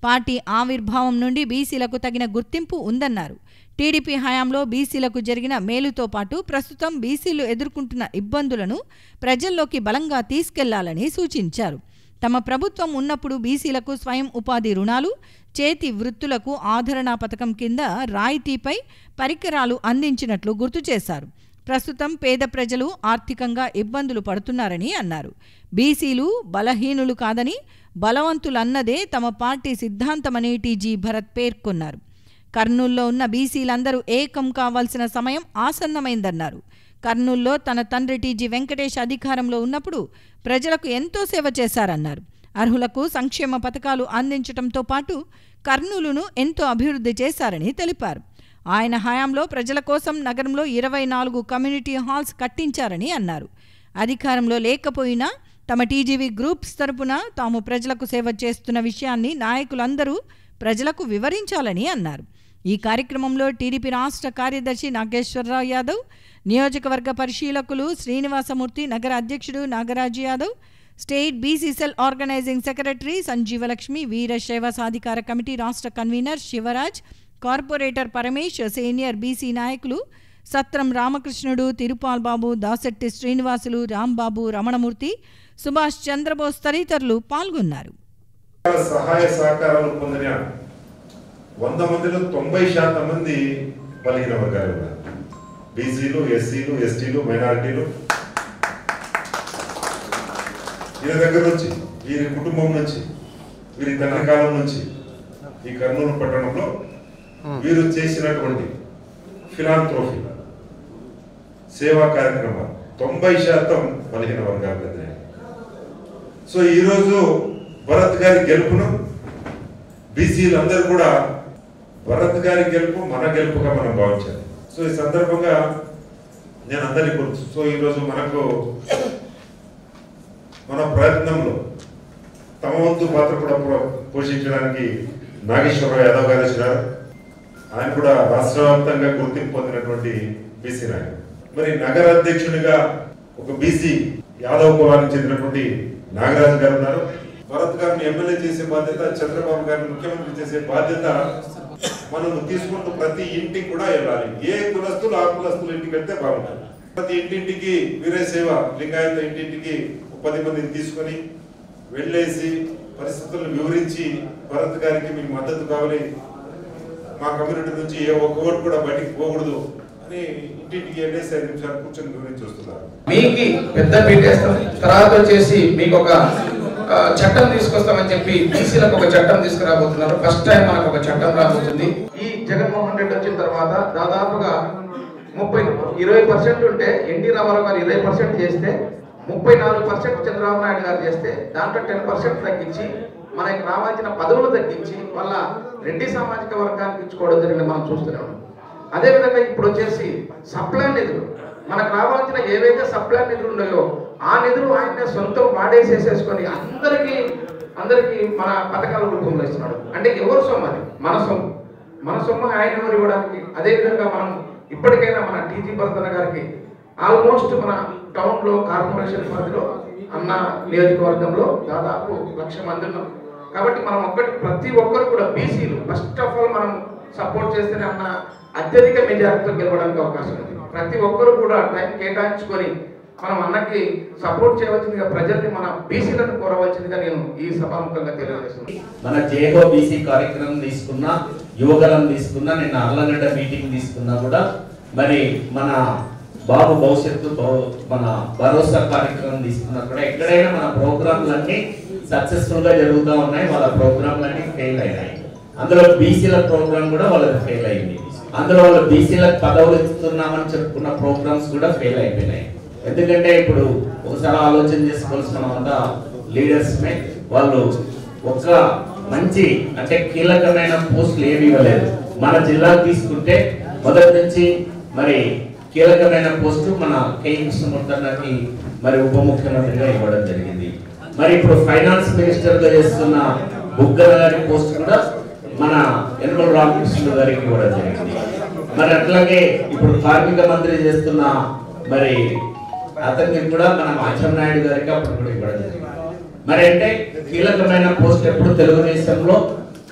పార్టీ ఆవిర్భావం నుండి బీసీలకు తగిన గుర్తింపు ఉందన్నారు టీడీపీ హయాంలో బీసీలకు జరిగిన మేలుతో పాటు ప్రస్తుతం బీసీలు ఎదుర్కొంటున్న ఇబ్బందులను ప్రజల్లోకి బలంగా తీసుకెళ్లాలని సూచించారు తమ ప్రభుత్వం ఉన్నప్పుడు బీసీలకు స్వయం ఉపాధి రుణాలు చేతి వృత్తులకు ఆదరణ పథకం కింద రాయితీపై పరికరాలు అందించినట్లు గుర్తు చేశారు ప్రస్తుతం పేద ప్రజలు ఆర్థికంగా ఇబ్బందులు పడుతున్నారని అన్నారు బీసీలు బలహీనులు కాదని బలవంతులన్నదే తమ పార్టీ సిద్ధాంతమని టీజీ భరత్ పేర్కొన్నారు కర్నూల్లో ఉన్న బీసీలందరూ ఏకం కావాల్సిన సమయం ఆసన్నమైందన్నారు కర్నూల్లో తన తండ్రి టీజీ వెంకటేష్ అధికారంలో ఉన్నప్పుడు ప్రజలకు ఎంతో సేవ చేశారన్నారు అర్హులకు సంక్షేమ పథకాలు అందించడంతో పాటు కర్నూలును ఎంతో అభివృద్ధి చేశారని తెలిపారు ఆయన హయాంలో ప్రజల కోసం నగరంలో ఇరవై నాలుగు కమ్యూనిటీ హాల్స్ కట్టించారని అన్నారు అధికారంలో లేకపోయినా తమ టీజీవీ గ్రూప్స్ తరపున తాము ప్రజలకు సేవ చేస్తున్న విషయాన్ని నాయకులందరూ ప్రజలకు వివరించాలని అన్నారు ఈ కార్యక్రమంలో టీడీపీ రాష్ట్ర కార్యదర్శి నాగేశ్వరరావు యాదవ్ నియోజకవర్గ పరిశీలకులు శ్రీనివాసమూర్తి నగర అధ్యక్షుడు Nagaraju Yadav state BC cell organizing secretary Sanjeevalakshmi Veerashaiva సాధికార కమిటీ రాష్ట్ర convener Shivaraj corporator Paramesh senior BC నాయకులు సత్రం రామకృష్ణుడు తిరుపాల్ బాబు దాసెట్టి శ్రీనివాసులు రాంబాబు రమణమూర్తి సుభాష్ చంద్రబోస్ తదితరులు పాల్గొన్నారు సహాయ సహకారాలు పొందిన వంద మందిలో తొంభై శాతం మంది బలహీన వర్గాలు ఉన్నారు బీసీలు ఎస్సీలు ఎస్టీలు మైనారిటీలు వీరి దగ్గర నుంచి వీరి కుటుంబం నుంచి వీరి తండ్రి కాలం నుంచి ఈ కర్నూలు పట్టణంలో వీరు చేసినటువంటి ఫిలాంథ్రోఫీ సేవా కార్యక్రమాలు తొంభై శాతం బలహీన వర్గాలు చెందినవి. సో ఈరోజు భరత్ గారి గెలుపును బీసీలు అందరూ కూడా భరత్ గారి గెలుపు మన గెలుపుగా మనం భావించాలి సో ఈ సందర్భంగా నేను అందరినీ కోరుతు సో ఈరోజు మనకు మన ప్రయత్నంలో తమ వంతు పాత్ర కూడా పో- పోషించడానికి నాగేశ్వరరావు యాదవ్ గారు వచ్చినారు ఆయన కూడా రాష్ట్ర వ్యాప్తంగా గుర్తింపు పొందినటువంటి బీసీ నాయకుడు మరి నగర అధ్యక్షునిగా ఒక బీసీ యాదవ్ కులానికి చెందినటువంటి నాగరాజు గారు ఉన్నారు భరత్ గారిని ఎమ్మెల్యే చేసే బాధ్యత చంద్రబాబు గారిని ముఖ్యమంత్రి చేసే బాధ్యత మనం తీసుకుంటూ ప్రతి ఇంటికి కూడా వెళ్ళాలి ఏ కులస్తులు ఆ కులస్తులు ఇంటికి వెళ్తే బాగుంటుంది ప్రతి ఇంటింటికి వీరే సేవ లింగాయత ఇంటింటికి ఒక పది మందిని తీసుకొని వెళ్ళేసి పరిస్థితులను వివరించి భరత్ గారికి మీకు మద్దతు కావాలి మా కమ్యూనిటీ నుంచి ఏ ఒక్క ఓటు కూడా బయటికి పోకూడదు అని ఇంటింటికి వెళ్ళేసి ఐదు నిమిషాలు కూర్చొని వివరించి వస్తున్నారు మీకు పెద్ద పీటేస్తాం తర్వాత వచ్చేసి మీకు ఒక ఆ, చట్టం తీసుకొస్తామని చెప్పి బీసీలకు ఒక చట్టం తీసుకురాబోతున్నారు ఫస్ట్ టైం మనకు ఒక చట్టం రాబోతుంది ఈ జగన్మోహన్ రెడ్డి వచ్చిన తర్వాత దాదాపుగా ముప్పై ఇరవై పర్సెంట్ ఉంటే ఎన్టీ రామారావు గారు ఇరవై పర్సెంట్ చేస్తే ముప్పై నాలుగు పర్సెంట్ చంద్రబాబు నాయుడు గారు చేస్తే దాంట్లో టెన్ పర్సెంట్ తగ్గించి మనకి రావాల్సిన పదవులు తగ్గించి వాళ్ళ రెడ్డి సామాజిక వర్గానికి ఇచ్చుకోవడం జరిగింది మనం చూస్తున్నాం అదేవిధంగా ఇప్పుడు వచ్చేసి సప్లై నిధులు మనకు రావాల్సిన ఏవైతే సప్లై నిధులు ఉన్నాయో ఆ నిధులు ఆయన సొంతం వాడేసేసేసుకొని అందరికీ అందరికీ మన పథకాల రూపంలో ఇస్తున్నాడు అంటే ఎవరు సొమ్ము అది మన సొమ్ము మన సొమ్ము ఆయన ఎవరు ఇవ్వడానికి అదేవిధంగా మనం ఇప్పటికైనా మన టీజీ భరతన గారికి ఆల్మోస్ట్ మన టౌన్లో కార్పొరేషన్ పరిధిలో అన్న నియోజకవర్గంలో దాదాపు లక్ష మంది ఉన్నాం కాబట్టి మనం ఒక్కటి ప్రతి ఒక్కరు కూడా బీసీలు ఫస్ట్ ఆఫ్ ఆల్ మనం సపోర్ట్ చేస్తేనే అన్న అత్యధిక మెజారిటీతో గెలవడానికి అవకాశం ఉంది ప్రతి ఒక్కరు కూడా టైం కేటాయించుకొని మనం అన్నకి సపోర్ట్ చేయవలసిందిగా ప్రజల్ని మన బీసీలను కోరవలసిందిగా నేను ఈ సభాముఖంగా తెలియజేస్తున్నాను మన జేహో బీసీ కార్యక్రమం తీసుకున్నా యువగలం తీసుకున్నా నిన్న అల్లగడ్డ మీటింగ్ తీసుకున్నా కూడా మరి మన బాబు భవిష్యత్తు భవ- మన భరోసా కార్యక్రమం తీసుకున్నా కూడా ఎక్కడైనా మన ప్రోగ్రాంలన్నీ సక్సెస్ఫుల్ గా జరుగుతూ ఉన్నాయి వాళ్ళ ప్రోగ్రాంలన్నీ ఫెయిల్ అయినాయి అందులో బీసీల ప్రోగ్రామ్ కూడా వాళ్ళకి ఫెయిల్ అయింది అందులో వాళ్ళు బీసీలకు పదవులు ఇస్తున్నామని చెప్పుకున్న ప్రోగ్రామ్స్ కూడా ఫెయిల్ అయిపోయినాయి ఎందుకంటే ఇప్పుడు ఒకసారి ఆలోచన చేసుకోవాల్సిన మనమంతా లీడర్స్ వాళ్ళు ఒక మంచి అంటే కీలకమైన పోస్టులు ఏమి ఇవ్వలేదు మన జిల్లాకు తీసుకుంటే మొదటి నుంచి మరి కీలకమైన పోస్టు మన కె కృష్ణమూర్తి మరి ఉప ముఖ్యమంత్రిగా ఇవ్వడం జరిగింది మరి ఇప్పుడు ఫైనాన్స్ మినిస్టర్ గా చేస్తున్న బుగ్గల గారి పోస్ట్ కూడా మన యనమల రామకృష్ణ గారికి ఇవ్వడం జరిగింది మరి అట్లాగే ఇప్పుడు కార్మిక మంత్రి చేస్తున్న మరి అతనికి కూడా మన నాయుడు గారికి అప్పుడు కూడా ఇవ్వడం జరిగింది మరి అంటే కీలకమైన పోస్ట్ ఎప్పుడు తెలుగుదేశంలో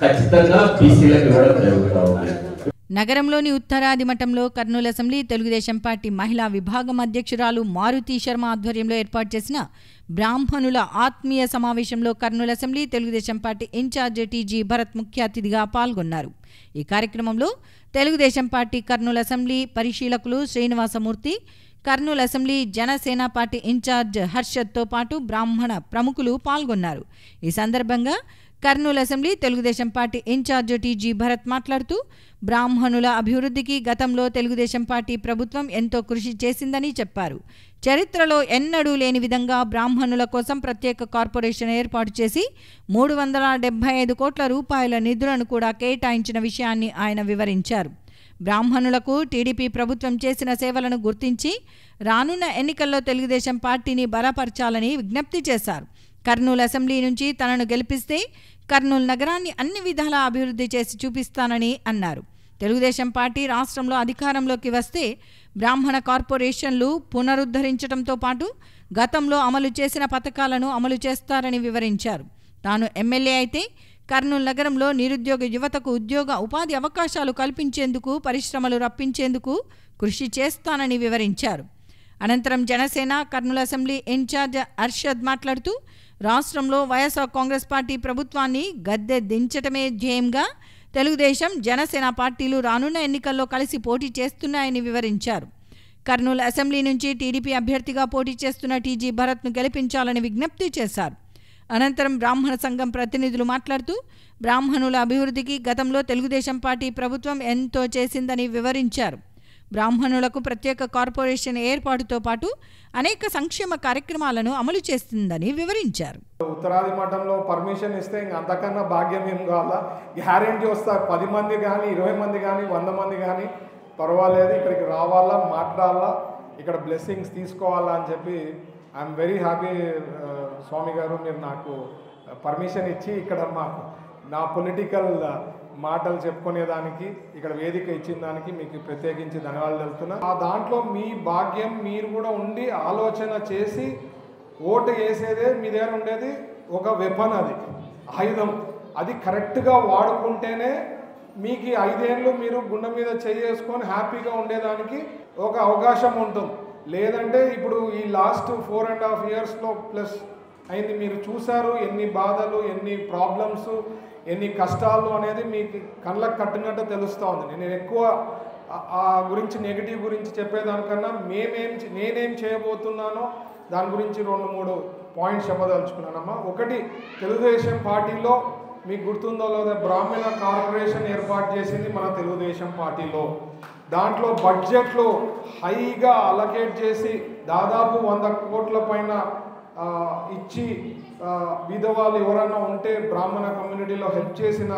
ఖచ్చితంగా బీసీలకు ఇవ్వడం జరుగుతూ ఉంది నగరంలోని ఉత్తరాది మఠంలో కర్నూలు అసెంబ్లీ తెలుగుదేశం పార్టీ మహిళా విభాగం అధ్యక్షురాలు మారుతి శర్మ ఆధ్వర్యంలో ఏర్పాటు చేసిన బ్రాహ్మణుల ఆత్మీయ సమావేశంలో Kurnool assembly Telugu Desam party incharge TG Bharat ముఖ్య అతిథిగా పాల్గొన్నారు ఈ కార్యక్రమంలో తెలుగుదేశం పార్టీ కర్నూలు అసెంబ్లీ పరిశీలకులు Srinivasamurthy Kurnool assembly Janasena party incharge హర్షద్తో పాటు బ్రాహ్మణ ప్రముఖులు పాల్గొన్నారు ఈ సందర్భంగా Kurnool assembly Telugu Desam party incharge TG Bharat మాట్లాడుతూ బ్రాహ్మణుల అభివృద్ధికి గతంలో తెలుగుదేశం పార్టీ ప్రభుత్వం ఎంతో కృషి చేసిందని చెప్పారు చరిత్రలో ఎన్నడూ లేని విధంగా బ్రాహ్మణుల కోసం ప్రత్యేక కార్పొరేషన్ ఏర్పాటు చేసి మూడు వందల డెబ్బై ఐదు కోట్ల రూపాయల నిధులను కూడా కేటాయించిన విషయాన్ని ఆయన వివరించారు బ్రాహ్మణులకు టీడీపీ ప్రభుత్వం చేసిన సేవలను గుర్తించి రానున్న ఎన్నికల్లో తెలుగుదేశం పార్టీని బలపరచాలని విజ్ఞప్తి చేశారు కర్నూలు అసెంబ్లీ నుంచి తనను గెలిపిస్తే కర్నూలు నగరాన్ని అన్ని విధాలా అభివృద్ధి చేసి చూపిస్తానని అన్నారు తెలుగుదేశం పార్టీ రాష్ట్రంలో అధికారంలోకి వస్తే బ్రాహ్మణ కార్పొరేషన్లు పునరుద్ధరించడంతో పాటు గతంలో అమలు చేసిన పథకాలను అమలు చేస్తారని వివరించారు తాను ఎమ్మెల్యే అయితే కర్నూలు నగరంలో నిరుద్యోగ యువతకు ఉద్యోగ ఉపాధి అవకాశాలు కల్పించేందుకు పరిశ్రమలు రప్పించేందుకు కృషి చేస్తానని వివరించారు అనంతరం జనసేన కర్నూలు అసెంబ్లీ ఇన్ఛార్జ్ అర్షద్ మాట్లాడుతూ రాష్ట్రంలో వైఎస్ఆర్ కాంగ్రెస్ పార్టీ ప్రభుత్వాన్ని గద్దె దించటమే ధ్యేయంగా తెలుగుదేశం జనసేన పార్టీలు రానున్న ఎన్నికల్లో కలిసి పోటీ చేస్తున్నాయని వివరించారు కర్నూలు అసెంబ్లీ నుంచి టీడీపీ అభ్యర్థిగా పోటీ చేస్తున్న టీజీ భరత్ను గెలిపించాలని విజ్ఞప్తి చేశారు అనంతరం బ్రాహ్మణ సంఘం ప్రతినిధులు మాట్లాడుతూ బ్రాహ్మణుల అభివృద్ధికి గతంలో తెలుగుదేశం పార్టీ ప్రభుత్వం ఎంతో చేసిందని వివరించారు బ్రాహ్మణులకు ప్రత్యేక కార్పొరేషన్ ఏర్పాటుతో పాటు అనేక సంక్షేమ కార్యక్రమాలను అమలు చేస్తుందని వివరించారు ఉత్తరాది మఠంలో పర్మిషన్ ఇస్తే ఇంక అంతకన్నా భాగ్యం ఏం కావాలా గ్యారెంటీ వస్తా పది మంది కానీ ఇరవై మంది కానీ వంద మంది కానీ పర్వాలేదు ఇక్కడికి రావాలా మాట్లాడాలా ఇక్కడ బ్లెస్సింగ్స్ తీసుకోవాలా అని చెప్పి ఐఎమ్ వెరీ హ్యాపీ స్వామి గారు మీరు నాకు పర్మిషన్ ఇచ్చి ఇక్కడ మా నా పొలిటికల్ మాటలు చెప్పుకునేదానికి ఇక్కడ వేదిక ఇచ్చిన దానికి మీకు ప్రత్యేకించి ధన్యవాదాలు తెలుపుతున్నా ఆ దాంట్లో మీ భాగ్యం మీరు కూడా ఉండి ఆలోచన చేసి ఓటు వేసేదే మీ దగ్గర ఉండేది ఒక వెపన్ అది ఆయుధం అది కరెక్ట్గా వాడుకుంటేనే మీకు ఈ ఐదేళ్ళు మీరు గుండె మీద చేసుకొని హ్యాపీగా ఉండేదానికి ఒక అవకాశం ఉంటుంది లేదంటే ఇప్పుడు ఈ లాస్ట్ ఫోర్ అండ్ హాఫ్ ఇయర్స్లో ప్లస్ అయింది మీరు చూసారు ఎన్ని బాధలు ఎన్ని ప్రాబ్లమ్స్ ఎన్ని కష్టాలు అనేది మీకు కళ్ళకు కట్టినట్టు తెలుస్తూ ఉంది నేను ఎక్కువ ఆ- ఆ గురించి నెగిటివ్ గురించి చెప్పేదానికన్నా మేమేం చే- నేనేం చేయబోతున్నానో దాని గురించి రెండు మూడు పాయింట్స్ చెప్పదలుచుకున్నానమ్మా ఒకటి తెలుగుదేశం పార్టీలో మీకు గుర్తుందో లేదా బ్రాహ్మణ కార్పొరేషన్ ఏర్పాటు చేసింది మన తెలుగుదేశం పార్టీలో దాంట్లో బడ్జెట్లో హైగా అలకేట్ చేసి దాదాపు వంద కోట్ల పైన ఆ, ఇచ్చి ఆ, బీదవాళ్ళు ఎవరైనా ఉంటే బ్రాహ్మణ కమ్యూనిటీలో హెల్ప్ చేసిన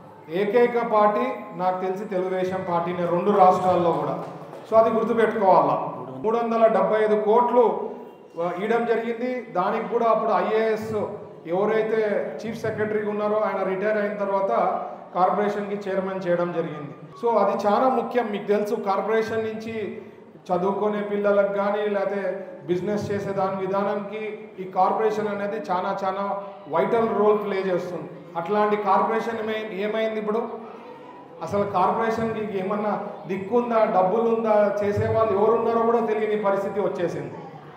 ఏకైక పార్టీ నాకు తెలిసి తెలుగుదేశం పార్టీనే రెండు రాష్ట్రాల్లో కూడా సో అది గుర్తుపెట్టుకోవాలా మూడు వందల డెబ్బై ఐదు కోట్లు ఆ, ఇవ్వడం జరిగింది దానికి కూడా అప్పుడు ఐఏఎస్ ఎవరైతే చీఫ్ సెక్రటరీగా ఉన్నారో ఆయన రిటైర్ అయిన తర్వాత కార్పొరేషన్కి చైర్మన్ చేయడం జరిగింది సో అది చాలా ముఖ్యం మీకు తెలుసు కార్పొరేషన్ నుంచి చదువుకునే పిల్లలకు కానీ లేకపోతే బిజినెస్ చేసే దాని విధానానికి ఈ కార్పొరేషన్ అనేది చాలా చాలా వైటల్ రోల్ ప్లే చేస్తుంది అట్లాంటి కార్పొరేషన్ ఏమై- ఏమైంది ఇప్పుడు అసలు కార్పొరేషన్కి ఏమన్నా దిక్కుందా డబ్బులుందా చేసే వాళ్ళు ఎవరున్నారో కూడా తెలియని పరిస్థితి వచ్చేసింది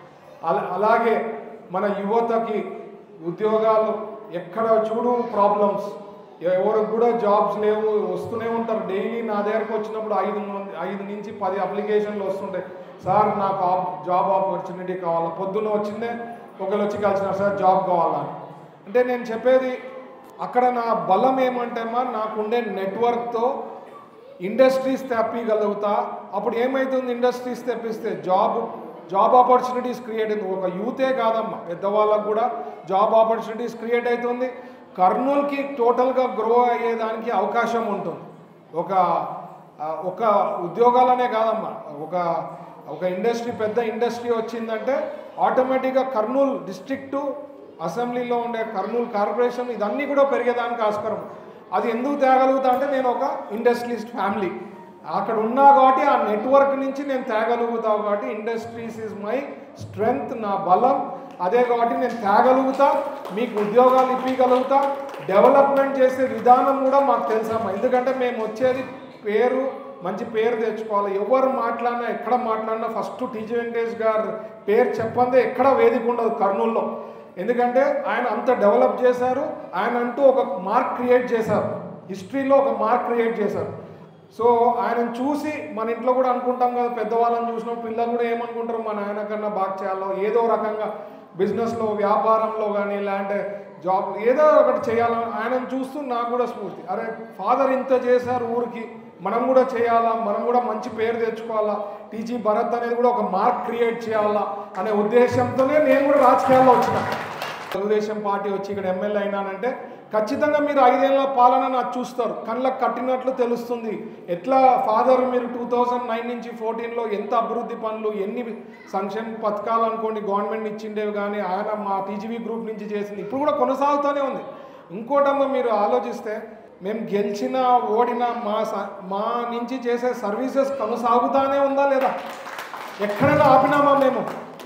అలా అలాగే మన యువతకి ఉద్యోగాలు ఎక్కడ చూడు ప్రాబ్లమ్స్ ఎవరికి కూడా జాబ్స్ లేవు వస్తూనే ఉంటారు డైలీ నా దగ్గరకు వచ్చినప్పుడు ఐదు మంది ఐదు నుంచి పది అప్లికేషన్లు వస్తుంటాయి సార్ నాకు ఆప్- జాబ్ ఆపర్చునిటీ కావాలా పొద్దున్న వచ్చిందే ఒకరు వచ్చి కలిసినారు సార్ జాబ్ కావాలా అంటే నేను చెప్పేది అక్కడ నా బలం ఏమంటేమా నాకుండే నెట్వర్క్తో ఇండస్ట్రీస్ తెప్పగలుగుతా అప్పుడు ఏమవుతుంది ఇండస్ట్రీస్ తెప్పిస్తే జాబ్ జాబ్ ఆపర్చునిటీస్ క్రియేట్ అవుతుంది ఒక యూతే కాదమ్మా పెద్దవాళ్ళకు కూడా జాబ్ ఆపర్చునిటీస్ క్రియేట్ అవుతుంది కర్నూలుకి టోటల్గా గ్రో అయ్యేదానికి అవకాశం ఉంటుంది ఒక ఆ, ఒక ఉద్యోగాలనే కాదమ్మా ఒక ఒక ఇండస్ట్రీ పెద్ద ఇండస్ట్రీ వచ్చిందంటే ఆటోమేటిక్గా కర్నూలు డిస్ట్రిక్టు అసెంబ్లీలో ఉండే కర్నూలు కార్పొరేషన్ ఇదన్నీ కూడా పెరిగేదానికి ఆస్కారం అది ఎందుకు తేగలుగుతా అంటే నేను ఒక ఇండస్ట్రియలిస్ట్ ఫ్యామిలీ అక్కడ ఉన్నా కాబట్టి ఆ నెట్వర్క్ నుంచి నేను తేగలుగుతా కాబట్టి ఇండస్ట్రీస్ ఇస్ మై స్ట్రెంగ్త్ నా బలం అదే కాబట్టి నేను తేగలుగుతా మీకు ఉద్యోగాలు ఇప్పగలుగుతా డెవలప్మెంట్ చేసే విధానం కూడా మాకు తెలుసమ్మా ఎందుకంటే మేము వచ్చేది పేరు మంచి పేరు తెచ్చుకోవాలి ఎవరు మాట్లాడినా ఎక్కడ మాట్లాడినా ఫస్ట్ టీజీ వెంకటేష్ గారు పేరు చెప్పందే ఎక్కడ వేదిక ఉండదు కర్నూలులో ఎందుకంటే ఆయన అంత డెవలప్ చేశారు ఆయన అంటూ ఒక మార్క్ క్రియేట్ చేశారు హిస్టరీలో ఒక మార్క్ క్రియేట్ చేశారు సో ఆయనను చూసి మన ఇంట్లో కూడా అనుకుంటాం కదా పెద్దవాళ్ళని చూసినాం పిల్లలు కూడా ఏమనుకుంటారు మా నాయన కన్నా బాగా చేయాలో ఏదో రకంగా బిజినెస్లో వ్యాపారంలో కానీ లేదంటే జాబ్ ఏదో ఒకటి చేయాలని ఆయనను చూస్తూ నాకు కూడా స్ఫూర్తి అరే ఫాదర్ ఇంత చేశారు ఊరికి మనం కూడా చేయాలా మనం కూడా మంచి పేరు తెచ్చుకోవాలా టీజీ భరత్ అనేది కూడా ఒక మార్క్ క్రియేట్ చేయాలా అనే ఉద్దేశంతోనే నేను కూడా రాజకీయాల్లో వచ్చిన తెలుగుదేశం పార్టీ వచ్చి ఇక్కడ ఎమ్మెల్యే అయినానంటే ఖచ్చితంగా మీరు ఐదేళ్ల పాలన నాకు చూస్తారు కళ్ళకు కట్టినట్లు తెలుస్తుంది ఎట్లా ఫాదర్ మీరు టూ థౌజండ్ నైన్ నుంచి ఫోర్టీన్లో ఎంత అభివృద్ధి పనులు ఎన్ని సంక్షేమ పథకాలు అనుకోండి గవర్నమెంట్ ఇచ్చిండేవి కానీ ఆయన మా టీజీవీ గ్రూప్ నుంచి చేసింది ఇప్పుడు కూడా కొనసాగుతూనే ఉంది ఇంకోటమ్మ మీరు ఆలోచిస్తే మేము గెలిచినా ఓడినా మా స- మా నుంచి చేసే సర్వీసెస్ కొనసాగుతానే ఉందా లేదా ఎక్కడైనా ఆపినామా మేము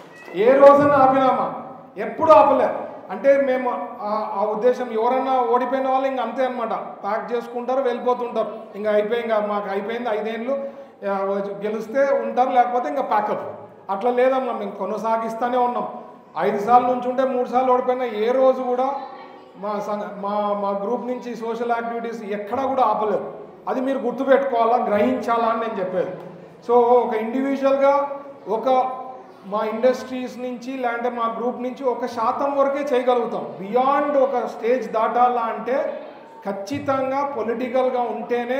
ఏ రోజున ఆపినామా ఎప్పుడు ఆపలే అంటే మేము ఆ- ఆ ఉద్దేశం ఎవరన్నా ఓడిపోయిన వాళ్ళు ఇంక అంతే అనమాట ప్యాక్ చేసుకుంటారు వెళ్ళిపోతుంటారు ఇంకా అయిపోయి ఇంకా మాకు అయిపోయింది ఐదేళ్ళు ఆ, గెలిస్తే ఉంటారు లేకపోతే ఇంకా ప్యాకప్ అట్లా లేదమ్మా మేము కొనసాగిస్తూనే ఉన్నాం ఐదు సార్లు నుంచి ఉంటే మూడు సార్లు ఓడిపోయినా ఏ రోజు కూడా మా సంఘ మా మా గ్రూప్ నుంచి సోషల్ యాక్టివిటీస్ ఎక్కడా కూడా ఆపలేదు అది మీరు గుర్తుపెట్టుకోవాలా గ్రహించాలా అని నేను చెప్పేది సో ఒక ఇండివిజువల్గా ఒక మా ఇండస్ట్రీస్ నుంచి లేదంటే మా గ్రూప్ నుంచి ఒక శాతం వరకే చేయగలుగుతాం బియాండ్ ఒక స్టేజ్ దాటాలా అంటే ఖచ్చితంగా పొలిటికల్గా ఉంటేనే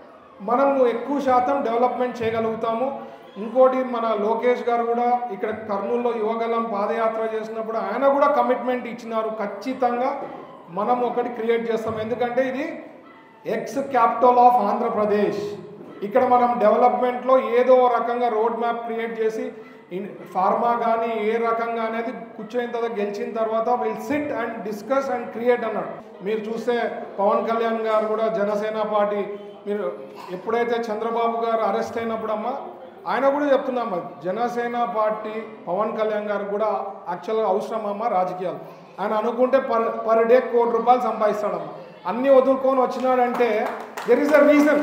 మనము ఎక్కువ శాతం డెవలప్మెంట్ చేయగలుగుతాము ఇంకోటి మన లోకేష్ గారు కూడా ఇక్కడ కర్నూలులో యువగలం పాదయాత్ర చేసినప్పుడు ఆయన కూడా కమిట్మెంట్ ఇచ్చినారు ఖచ్చితంగా మనం ఒకటి క్రియేట్ చేస్తాం ఎందుకంటే ఇది ఎక్స్ క్యాపిటల్ ఆఫ్ ఆంధ్రప్రదేశ్ ఇక్కడ మనం డెవలప్మెంట్లో ఏదో రకంగా రోడ్ మ్యాప్ క్రియేట్ చేసి ఇన్ ఫార్మా కానీ ఏ రకంగా అనేది కూర్చొని తర్వాత గెలిచిన తర్వాత will sit and discuss and create అన్నాడు మీరు చూస్తే పవన్ కళ్యాణ్ గారు కూడా జనసేన పార్టీ మీరు ఎప్పుడైతే చంద్రబాబు గారు అరెస్ట్ అయినప్పుడు అమ్మా ఆయన కూడా చెప్తున్నామ్మా జనసేన పార్టీ పవన్ కళ్యాణ్ గారు కూడా యాక్చువల్గా అవసరమమ్మా రాజకీయాలు ఆయన అనుకుంటే పర్ పర్ డే కోటి రూపాయలు సంపాదిస్తాడమ్మా అన్నీ వదులుకొని వచ్చినాడంటే దెర్ ఇస్ అ రీజన్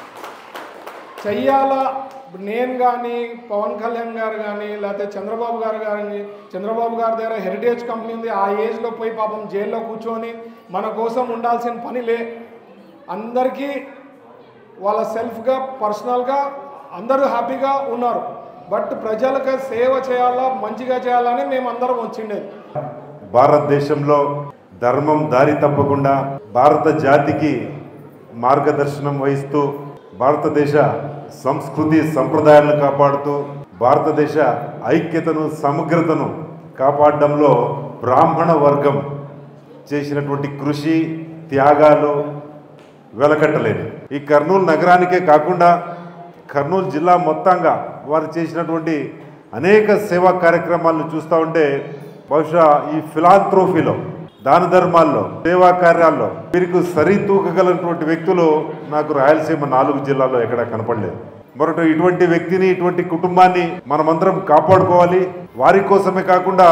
చెయ్యాలా ఇప్పుడు నేను కానీ పవన్ కళ్యాణ్ గారు కానీ లేకపోతే చంద్రబాబు గారు కానీ చంద్రబాబు గారి దగ్గర హెరిటేజ్ కంపెనీ ఉంది ఆ ఏజ్లో పోయి పాపం జైల్లో కూర్చొని మన కోసం ఉండాల్సిన పని లే అందరికీ వాళ్ళ సెల్ఫ్గా పర్సనల్గా అందరూ హ్యాపీగా ఉన్నారు బట్ ప్రజలకు సేవ చేయాలా మంచిగా చేయాలని మేము అందరం వచ్చిండేది భారతదేశంలో ధర్మం దారి తప్పకుండా భారత జాతికి మార్గదర్శనం వహిస్తూ భారతదేశ సంస్కృతి సంప్రదాయాలను కాపాడుతూ భారతదేశ ఐక్యతను సమగ్రతను కాపాడడంలో బ్రాహ్మణ వర్గం చేసినటువంటి కృషి త్యాగాలు వెలకట్టలేని ఈ కర్నూలు నగరానికే కాకుండా కర్నూలు జిల్లా మొత్తంగా వారు చేసినటువంటి అనేక సేవా కార్యక్రమాలను చూస్తూ ఉంటే బహుశా ఈ ఫిలాంథ్రోఫీలో దాన ధర్మాల్లో సేవా కార్యాల్లో వీరికి సరితూకగలటువంటి వ్యక్తులు నాకు రాయలసీమ నాలుగు జిల్లాల్లో ఎక్కడా కనపడలేదు మరొకటి ఇటువంటి వ్యక్తిని ఇటువంటి కుటుంబాన్ని మనమందరం కాపాడుకోవాలి వారి కోసమే కాకుండా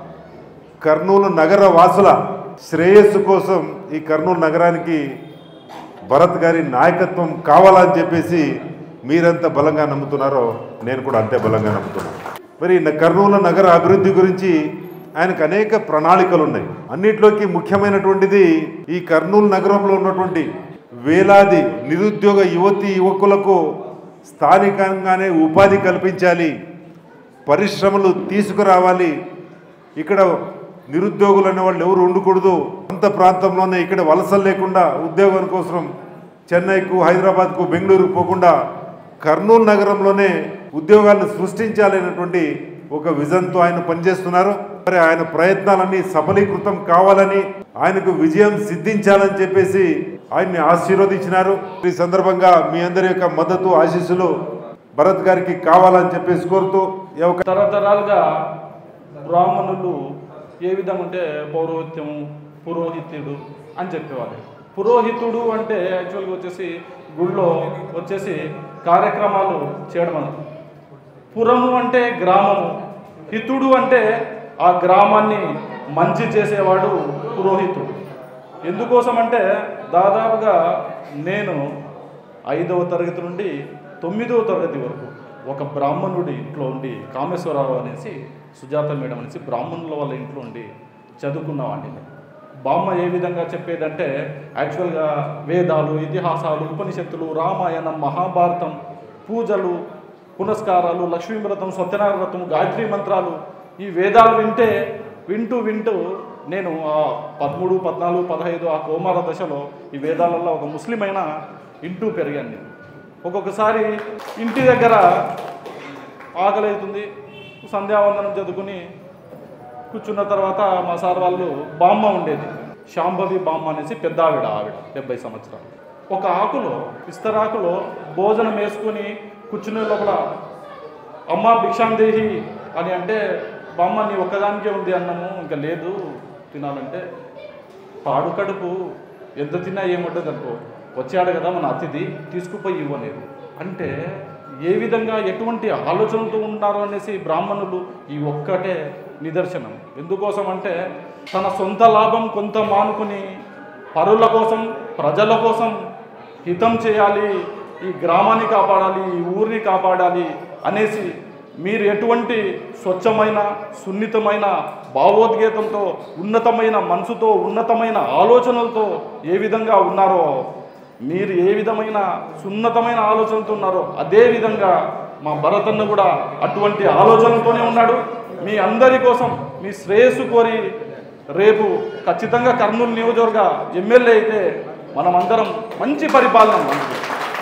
కర్నూలు నగర వాసుల శ్రేయస్సు కోసం ఈ కర్నూలు నగరానికి భరత్ గారి నాయకత్వం కావాలని చెప్పేసి మీరెంత బలంగా నమ్ముతున్నారో నేను కూడా అంతే బలంగా నమ్ముతున్నాను మరి న- కర్నూలు నగర అభివృద్ధి గురించి ఆయనకు అనేక ప్రణాళికలు ఉన్నాయి అన్నిట్లోకి ముఖ్యమైనటువంటిది ఈ కర్నూలు నగరంలో ఉన్నటువంటి వేలాది నిరుద్యోగ యువతి యువకులకు స్థానికంగానే ఉపాధి కల్పించాలి పరిశ్రమలు తీసుకురావాలి ఇక్కడ నిరుద్యోగులు అనే వాళ్ళు ఎవరు ఉండకూడదు అంత ప్రాంతంలోనే ఇక్కడ వలసలు లేకుండా ఉద్యోగం కోసం చెన్నైకు హైదరాబాద్కు బెంగళూరుకు పోకుండా కర్నూలు నగరంలోనే ఉద్యోగాలను సృష్టించాలనేటువంటి ఒక విజన్తో ఆయన పనిచేస్తున్నారు మరి ఆయన ప్రయత్నాలన్నీ సఫలీకృతం కావాలని ఆయనకు విజయం సిద్ధించాలని చెప్పేసి ఆయన్ని ఆశీర్వదించినారు ఈ సందర్భంగా మీ అందరి యొక్క మద్దతు ఆశీస్సులు భరత్ గారికి కావాలని చెప్పేసి కోరుతూ ఈ అవకా- తరతరాలుగా బ్రాహ్మణులు ఏ విధంగా అంటే పౌరోహిత్యం పురోహితుడు అని చెప్పేవాళ్ళు పురోహితుడు అంటే యాక్చువల్గా వచ్చేసి గుళ్ళో వచ్చేసి కార్యక్రమాలు చేయడం అని పురము అంటే గ్రామము హితుడు అంటే ఆ గ్రామాన్ని మంచి చేసేవాడు పురోహితుడు ఎందుకోసం అంటే దాదాపుగా నేను ఐదవ తరగతి నుండి తొమ్మిదవ తరగతి వరకు ఒక బ్రాహ్మణుడి ఇంట్లో ఉండి కామేశ్వరరావు అనేసి సుజాత మేడం అనేసి బ్రాహ్మణుల వాళ్ళ ఇంట్లో ఉండి చదువుకున్నవాడిని నేను. బామ్మ ఏ విధంగా చెప్పేదంటే యాక్చువల్గా వేదాలు ఇతిహాసాలు ఉపనిషత్తులు రామాయణం మహాభారతం పూజలు పునస్కారాలు లక్ష్మీ వ్రతం సత్యనారాయణ వ్రతం గాయత్రి మంత్రాలు ఈ వేదాలు వింటే వింటూ వింటూ నేను ఆ పదమూడు పద్నాలుగు పదహైదు ఆ కోమార దశలో ఈ వేదాలలో ఒక ముస్లిం అయినా వింటూ పెరిగాను నేను ఒక్కొక్కసారి ఇంటి దగ్గర ఆకలి అవుతుంది సంధ్యావందనం చదువుకుని కూర్చున్న తర్వాత మా సార్ వాళ్ళు బామ్మ ఉండేది శాంభవి బామ్మ అనేసి పెద్ద ఆవిడ ఆవిడ డెబ్బై సంవత్సరాలు ఒక ఆకులో ఇస్తరాకులో భోజనం వేసుకుని కూర్చునే లోపల అమ్మ భిక్షాందేహి అని అంటే బామ్మ నీ ఒక్కదానికే ఉంది అన్నము ఇంకా లేదు తినాలంటే పాడు కడుపు ఎంత తిన్నా ఏముంటుంది అనుకో వచ్చాడు కదా మన అతిథి తీసుకుపోయి ఇవ్వలేదు అంటే ఏ విధంగా ఎటువంటి ఆలోచనతో ఉన్నారో అనేసి బ్రాహ్మణులు ఈ ఒక్కటే నిదర్శనం ఎందుకోసం అంటే తన సొంత లాభం కొంత మానుకుని పరుల కోసం ప్రజల కోసం హితం చేయాలి ఈ గ్రామాన్ని కాపాడాలి ఈ ఊరిని కాపాడాలి అనేసి మీరు ఎటువంటి స్వచ్ఛమైన సున్నితమైన భావోద్గీతంతో ఉన్నతమైన మనసుతో ఉన్నతమైన ఆలోచనలతో ఏ విధంగా ఉన్నారో మీరు ఏ విధమైన సున్నతమైన ఆలోచనతో ఉన్నారో అదే విధంగా మా భరతన్న కూడా అటువంటి ఆలోచనతోనే ఉన్నాడు మీ అందరి కోసం మీ శ్రేయస్సు కోరి రేపు ఖచ్చితంగా కర్నూలు నియోజకవర్గ ఎమ్మెల్యే అయితే మనమందరం మంచి పరిపాలన మనకి.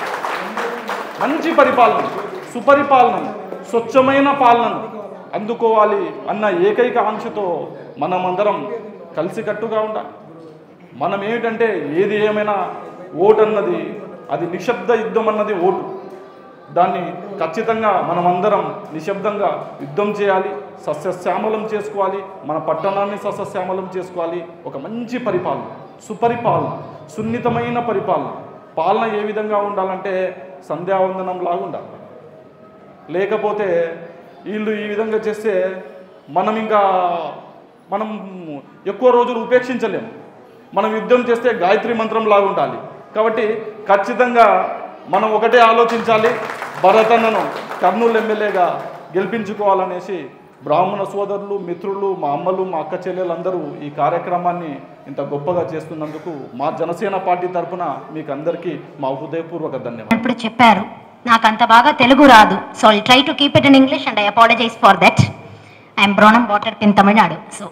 మంచి పరిపాలన సుపరిపాలన స్వచ్ఛమైన పాలన అందుకోవాలి అన్న ఏకైక ఆంక్షతో మనమందరం కలిసికట్టుగా ఉండాలి మనం ఏమిటంటే ఏది ఏమైనా ఓటు అన్నది అది నిశ్శబ్ద యుద్ధం అన్నది ఓటు దాన్ని ఖచ్చితంగా మనమందరం నిశ్శబ్దంగా యుద్ధం చేయాలి సస్యశ్యామలం చేసుకోవాలి మన పట్టణాన్ని సస్యశ్యామలం చేసుకోవాలి ఒక మంచి పరిపాలన సుపరిపాలన సున్నితమైన పరిపాలన పాలన ఏ విధంగా ఉండాలంటే సంధ్యావందనం లాగా ఉండాలి లేకపోతే వీళ్ళు ఈ విధంగా చేస్తే మనం ఇంకా మనం ఎక్కువ రోజులు ఉపేక్షించలేము మనం యుద్ధం చేస్తే గాయత్రి మంత్రం లాగా ఉండాలి కాబట్టి ఖచ్చితంగా మనం ఒకటే ఆలోచించాలి భరతన్నను కర్నూలు ఎమ్మెల్యేగా గెలిపించుకోవాలనేసి బ్రాహ్మణ సోదరులు మిత్రులు మా అమ్మలు మా అక్క చెల్లెలందరూ ఈ కార్యక్రమాన్ని ఇంత గొప్పగా చేస్తున్నందుకు మా జనసేన పార్టీ తరఫున మీకు అందరికీ మా హృదయపూర్వక ధన్యవాదాలు ఇప్పుడు చెప్పారు నాకు అంత బాగా తెలుగు రాదు so I try to keep it in English and I apologize for that I'm born and brought in Tamil Nadu so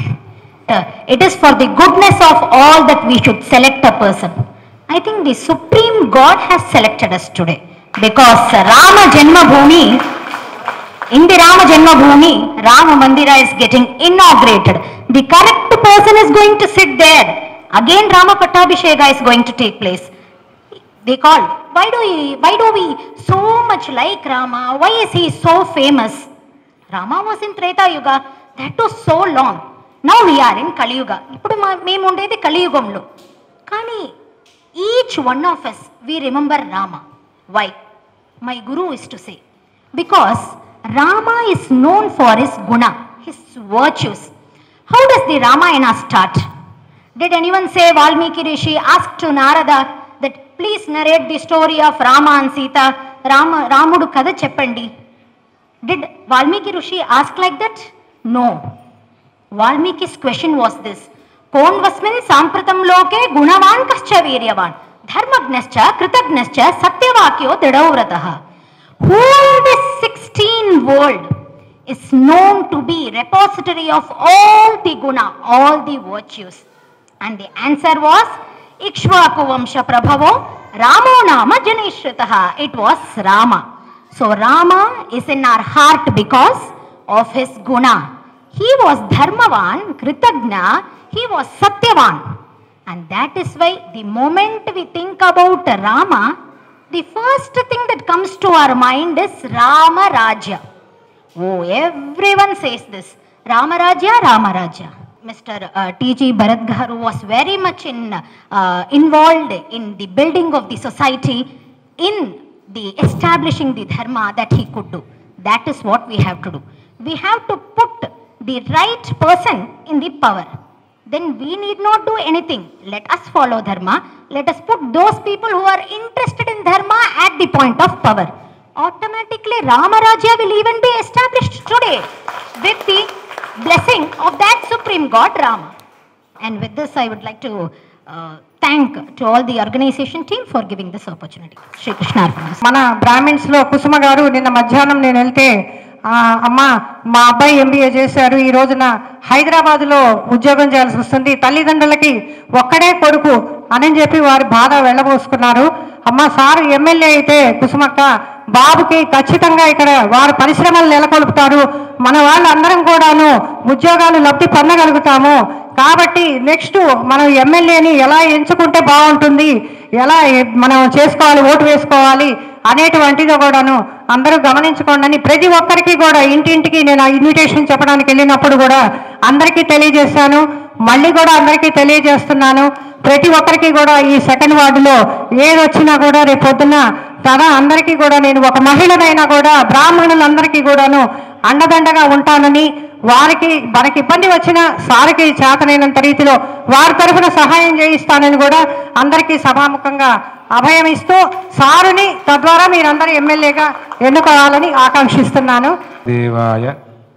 it is for the goodness of all that we should select a person I think the supreme god has selected us today because Rama Janmabhoomi in the Rama Janmabhoomi, Rama Mandira is getting inaugurated. The correct person is going to sit there. Again, Rama Pattabhisheka is going to take place. They called, why do we, why do we so much like Rama? Why is he so famous? Rama was in Treta Yuga. That was so long. Now we are in Kali Yuga. ఇప్పుడు మా- మేము ఉండేది కలియుగంలో కానీ each one of us we remember Rama why my guru is to say because Rama is known for his guna, his virtues. How does the Ramayana start? Did anyone say Valmiki Rishi asked to Narada that please narrate the story of Rama and Sita? Rama, Ramudu kada cheppandi. Did Valmiki Rishi ask like that? No. Valmiki's question was this. కోన్వస్మిన్ సాంప్రతం లోకే గుణవాన్ కశ్చ వీర్యవాన్ ధర్మజ్ఞశ్చ కృతజ్ఞశ్చ సత్యవాక్యో దృఢవ్రతః who in this 16 world is known to be repository of all the guna, all the virtues? And the answer was Ikshvaku Vamsha Prabhavo Ramo Nama Janishritah. It was Rama. So Rama is in our heart because of his guna. He was Dharmavan, Kritagna, he was Satyavan. And that is why the moment we think about Rama, the first thing that comes to our mind is Rama Raja. Oh, everyone says this. Rama Raja, Rama Raja. Mr. Uh, T.G. Bharat Garu was very much in, uh, involved in the building of the society, in the establishing the dharma that he could do. That is what we have to do. We have to put the right person in the power. then we need not do anything. Let us follow dharma. Let us put those people who are interested in dharma at the point of power. Automatically, Ramarajya will even be established today with the blessing of that supreme God Rama. And with this, I would like to uh, thank to all the organization team for giving this opportunity. Shri Krishna Arpanamastu. మన బ్రాహ్మిన్స్లో కుసుమ గారు నిన్న మధ్యాహ్నం నేను వెళ్తే "ఆ, అమ్మ మా అబ్బాయి ఎంబీఏ చేశారు ఈ రోజున హైదరాబాద్లో ఉద్యోగం చేయాల్సి వస్తుంది తల్లిదండ్రులకి ఒక్కడే కొడుకు అని చెప్పి వారి బాధ వెళ్ళబోసుకున్నారు అమ్మ సార్ ఎమ్మెల్యే అయితే కుసుమక్క బాబుకి ఖచ్చితంగా ఇక్కడ వారు పరిశ్రమలు నెలకొల్పుతారు మన వాళ్ళందరం కూడాను ఉద్యోగాలు లబ్ధి పొందగలుగుతాము కాబట్టి నెక్స్ట్ మనం ఎమ్మెల్యేని ఎలా ఎంచుకుంటే బాగుంటుంది ఎలా ఎ- మనం చేసుకోవాలి ఓటు వేసుకోవాలి అనేటువంటిది కూడాను అందరూ గమనించుకోండి అని ప్రతి ఒక్కరికి కూడా ఇంటింటికి నేను ఆ ఇన్విటేషన్ చెప్పడానికి వెళ్ళినప్పుడు కూడా అందరికీ తెలియజేశాను మళ్ళీ కూడా అందరికీ తెలియజేస్తున్నాను ప్రతి ఒక్కరికి కూడా ఈ సెకండ్ వార్డులో ఏది వచ్చినా కూడా రేపు పొద్దున్న తన అందరికీ కూడా నేను ఒక మహిళనైనా కూడా బ్రాహ్మణులందరికీ కూడాను అండదండగా ఉంటానని వారికి మనకి ఇబ్బంది వచ్చినా సారికి చేతనైనంత రీతిలో వారి తరఫున సహాయం చేయిస్తానని కూడా అందరికీ సభాముఖంగా అభయం ఇస్తూ సారుని తద్వారా మీరందరూ ఎమ్మెల్యేగా ఎన్నుకోవాలని ఆకాంక్షిస్తున్నాను దేవాయ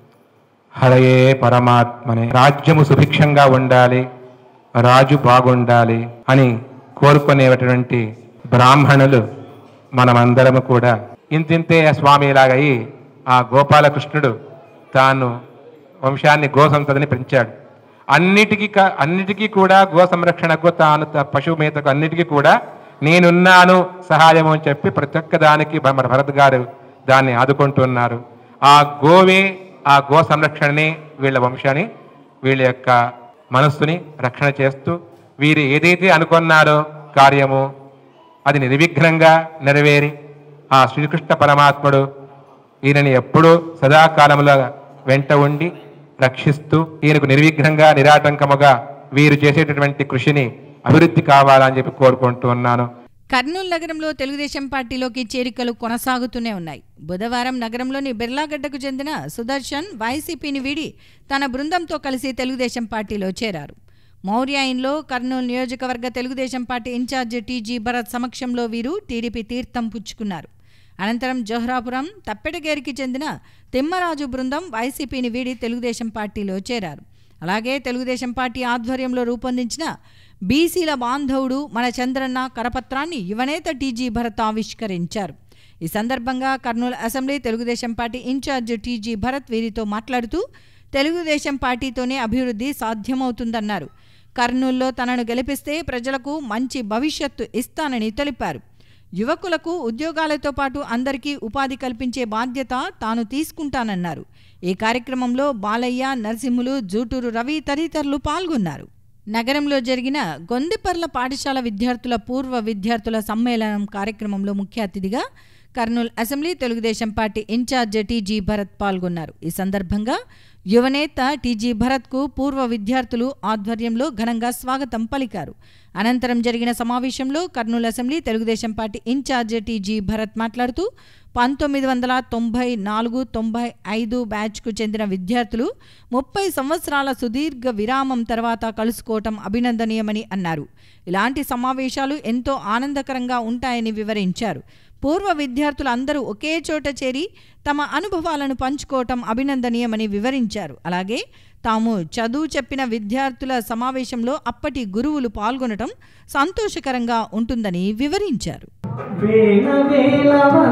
హరయే పరమాత్మనే రాజ్యము సుభిక్షంగా ఉండాలి రాజు బాగుండాలి అని కోరుకునేటువంటి బ్రాహ్మణులు మనమందరము కూడా ఇంతింతే స్వామిలాగా అయి ఆ గోపాలకృష్ణుడు తాను వంశాన్ని గో సంతతిని పెంచాడు అన్నిటికీ క- అన్నిటికీ కూడా గో సంరక్షణకు తాను త- పశువు మేతకు అన్నిటికీ కూడా నేనున్నాను సహాయము అని చెప్పి ప్రతి ఒక్క దానికి భ- మన భరత్ గారు దాన్ని ఆదుకుంటున్నారు ఆ గోవే ఆ గో సంరక్షణని వీళ్ళ వంశాన్ని వీళ్ళ యొక్క మనస్సుని రక్షణ చేస్తూ వీరు ఏదైతే అనుకున్నారో కార్యము అది నిర్విఘ్నంగా నెరవేరి ఆ శ్రీకృష్ణ పరమాత్ముడు ఈయనని ఎప్పుడూ సదాకాలములో వెంట ఉండి రక్షిస్తూ ఈయనకు నిర్విఘ్నంగా నిరాటంకముగా వీరు చేసేటటువంటి కృషిని అభివృద్ధి కావాలని చెప్పి కోరుకుంటూ ఉన్నాను కర్నూలు నగరంలో తెలుగుదేశం పార్టీలోకి చేరికలు కొనసాగుతూనే ఉన్నాయి బుధవారం నగరంలోని బిర్లాగడ్డకు చెందిన సుదర్శన్ వైసీపీని వీడి తన బృందంతో కలిసి తెలుగుదేశం పార్టీలో చేరారు మౌర్యాయిన్లో కర్నూలు నియోజకవర్గ Telugu Desam party incharge TG Bharat సమక్షంలో వీరు టీడీపీ తీర్థం పుచ్చుకున్నారు అనంతరం జోహ్రాపురం తప్పెటగేరికి చెందిన తిమ్మరాజు బృందం వైసీపీని వీడి తెలుగుదేశం పార్టీలో చేరారు అలాగే తెలుగుదేశం పార్టీ ఆధ్వర్యంలో రూపొందించిన బీసీల బాంధవుడు మన చంద్రన్న కరపత్రాన్ని యువనేత టీజీ భరత్ ఆవిష్కరించారు ఈ సందర్భంగా Kurnool assembly Telugu Desam party incharge TG Bharat వీరితో మాట్లాడుతూ తెలుగుదేశం పార్టీతోనే అభివృద్ధి సాధ్యమవుతుందన్నారు కర్నూల్లో తనను గెలిపిస్తే ప్రజలకు మంచి భవిష్యత్తు ఇస్తానని తెలిపారు యువకులకు ఉద్యోగాలతో పాటు అందరికీ ఉపాధి కల్పించే బాధ్యత తాను తీసుకుంటానన్నారు ఈ కార్యక్రమంలో బాలయ్య నరసింహులు జూటూరు రవి తదితరులు పాల్గొన్నారు నగరంలో జరిగిన గొందిపర్ల పాఠశాల విద్యార్థుల పూర్వ విద్యార్థుల సమ్మేళనం కార్యక్రమంలో ముఖ్య అతిథిగా Kurnool assembly Telugu Desam party incharge TG Bharat పాల్గొన్నారు ఈ సందర్భంగా యువనేత టీజీ భరత్కు పూర్వ విద్యార్థులు ఆధ్వర్యంలో ఘనంగా స్వాగతం పలికారు అనంతరం జరిగిన సమావేశంలో Kurnool assembly Telugu Desam party incharge TG Bharat మాట్లాడుతూ పంతొమ్మిది వందల తొంభై నాలుగు తొంభై ఐదు బ్యాచ్కు చెందిన విద్యార్థులు ముప్పై సంవత్సరాల సుదీర్ఘ విరామం తర్వాత కలుసుకోవటం అభినందనీయమని అన్నారు ఇలాంటి సమావేశాలు ఎంతో ఆనందకరంగా ఉంటాయని వివరించారు పూర్వ విద్యార్థులు అందరూ ఒకే చోట చేరి తమ అనుభవాలను పంచుకోవటం అభినందనీయమని వివరించారు అలాగే తాము చదువు చెప్పిన విద్యార్థుల సమావేశంలో అప్పటి గురువులు పాల్గొనటం సంతోషకరంగా ఉంటుందని వివరించారు వేల వేల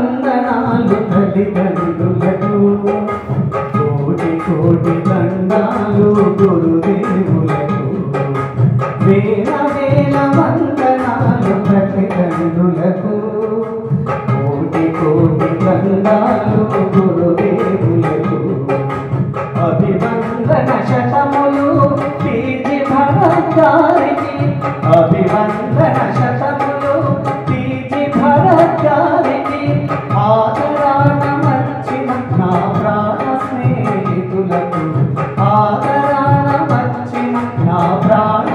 వందనాలు తల్లిదండ్రులకు కోటి కోటి దండాలు గురుదేవులకు వేల వేల వందనాలు తల్లిదండ్రులకు కోటి కోటి దండాలు గురుదేవులకు అభివందన శతములు పీజి భగవద్గారికి అభివందన శతములు పీజి భగవద్గారికి ఆదరాన వచ్చిన నా ప్రాణ స్నేహితులకు ఆదరాన వచ్చిన నా ప్రాణ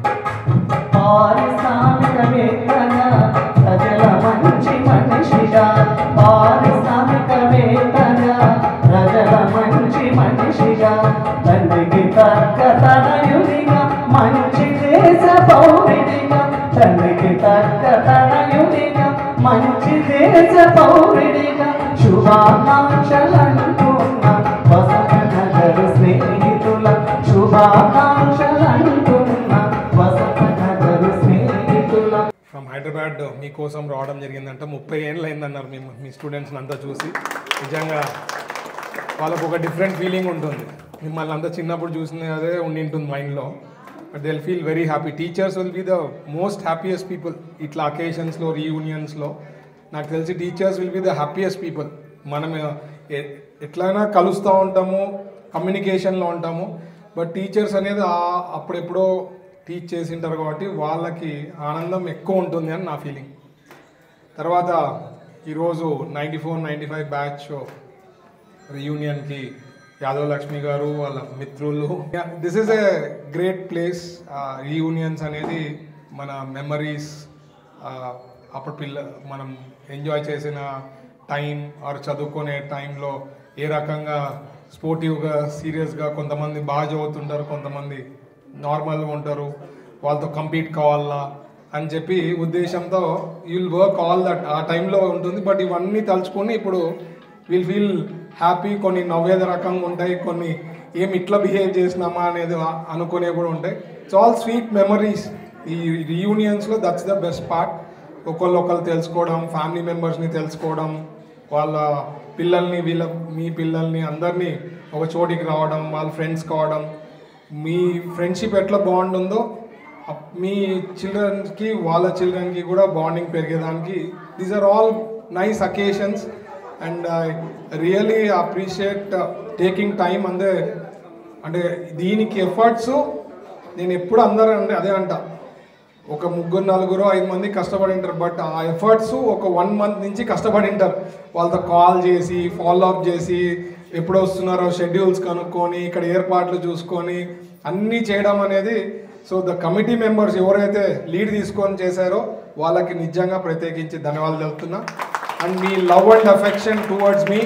పారిశ్రామికవేత్తగా ప్రజల మంచి మనిషిగా పారిశ్రామికవేత్తగా ప్రజల మంచి మనిషిగా తండ్రికి తర్క తనయునిగా పౌరుడిగా తండ్రికి తగ్గ తనయుడిగా మంచి దేశ పౌరుడిగా శుభాకాంక్షలంటున్న వసత నగరు స్నేహితుల శుభాకాంక్షలంటున్న వసత నగరు స్నేహితుల ఫ్రమ్ హైదరాబాద్ మీకోసం రావడం జరిగిందంట ముప్పై ఏళ్ళు అయిందన్నారు మీ మీ స్టూడెంట్స్ని అంతా చూసి నిజంగా వాళ్ళకు ఒక డిఫరెంట్ ఫీలింగ్ ఉంటుంది మిమ్మల్ని అంతా చిన్నప్పుడు చూసిన అదే ఉండి ఉంటుంది మైండ్లో but they feel very happy teachers will be the most happiest people ఇట్లా అకేషన్స్లో రీయూనియన్స్లో నాకు తెలిసి teachers will be the happiest people మనం ఎ- ఎట్లయినా కలుస్తూ ఉంటాము కమ్యూనికేషన్లో ఉంటాము బట్ టీచర్స్ అనేది ఆ- అప్పుడెప్పుడో టీచ్ చేసింటారు కాబట్టి వాళ్ళకి ఆనందం ఎక్కువ ఉంటుంది అని నా ఫీలింగ్ తర్వాత ఈరోజు ninety four ninety five batch రీయూనియన్కి యాదవ్ లక్ష్మి గారు వాళ్ళ మిత్రులు this is a great place reunions అనేది మన మెమరీస్ అప్పుడు పిల్ల మనం ఎంజాయ్ చేసిన టైం ఆర్ చదువుకునే టైంలో ఏ రకంగా స్పోర్టివ్గా సీరియస్గా కొంతమంది బాగా చదువుతుంటారు కొంతమంది నార్మల్గా ఉంటారు వాళ్ళతో కంపీట్ కావాలా అని చెప్పి ఉద్దేశంతో విల్ వర్క్ ఆల్ దట్ ఆ టైంలో ఉంటుంది బట్ ఇవన్నీ తలుచుకొని ఇప్పుడు విల్ ఫీల్ హ్యాపీ కొన్ని నవ్వేద రకంగా ఉంటాయి కొన్ని ఏం ఇట్లా బిహేవ్ చేసినామా అనేది ఆ- అనుకునే కూడా ఉంటాయి ఇట్స్ ఆల్ స్వీట్ మెమరీస్ ఈ రీయూనియన్స్లో దట్స్ ద బెస్ట్ పార్ట్ ఒకళ్ళు ఒకళ్ళు తెలుసుకోవడం ఫ్యామిలీ మెంబర్స్ని తెలుసుకోవడం వాళ్ళ పిల్లల్ని వీళ్ళ మీ పిల్లల్ని అందరినీ ఒక చోటికి రావడం వాళ్ళ ఫ్రెండ్స్ కావడం మీ ఫ్రెండ్షిప్ ఎట్లా బాండ్ ఉందో అప్- మీ చిల్డ్రన్కి వాళ్ళ చిల్డ్రన్కి కూడా బాండింగ్ పెరిగేదానికి these are all nice occasions and I really appreciate taking time అందే అంటే దీనికి ఎఫర్ట్స్ నేను ఎప్పుడు అందరూ అంటే అదే అంట ఒక ముగ్గురు నలుగురు ఐదు మంది కష్టపడి ఉంటారు బట్ ఆ ఎఫర్ట్స్ ఒక వన్ మంత్ నుంచి కష్టపడి ఉంటారు వాళ్ళతో కాల్ చేసి ఫాలో అప్ చేసి ఎప్పుడు వస్తున్నారో షెడ్యూల్స్ కనుక్కొని ఇక్కడ ఏర్పాట్లు చూసుకొని అన్నీ చేయడం అనేది సో ద కమిటీ మెంబర్స్ ఎవరైతే లీడ్ తీసుకొని చేశారో వాళ్ళకి నిజంగా ప్రత్యేకించి ధన్యవాదాలు తెలుపుతున్నా అండ్ మీ లవ్ అండ్ అఫెక్షన్ టువర్డ్స్ మీ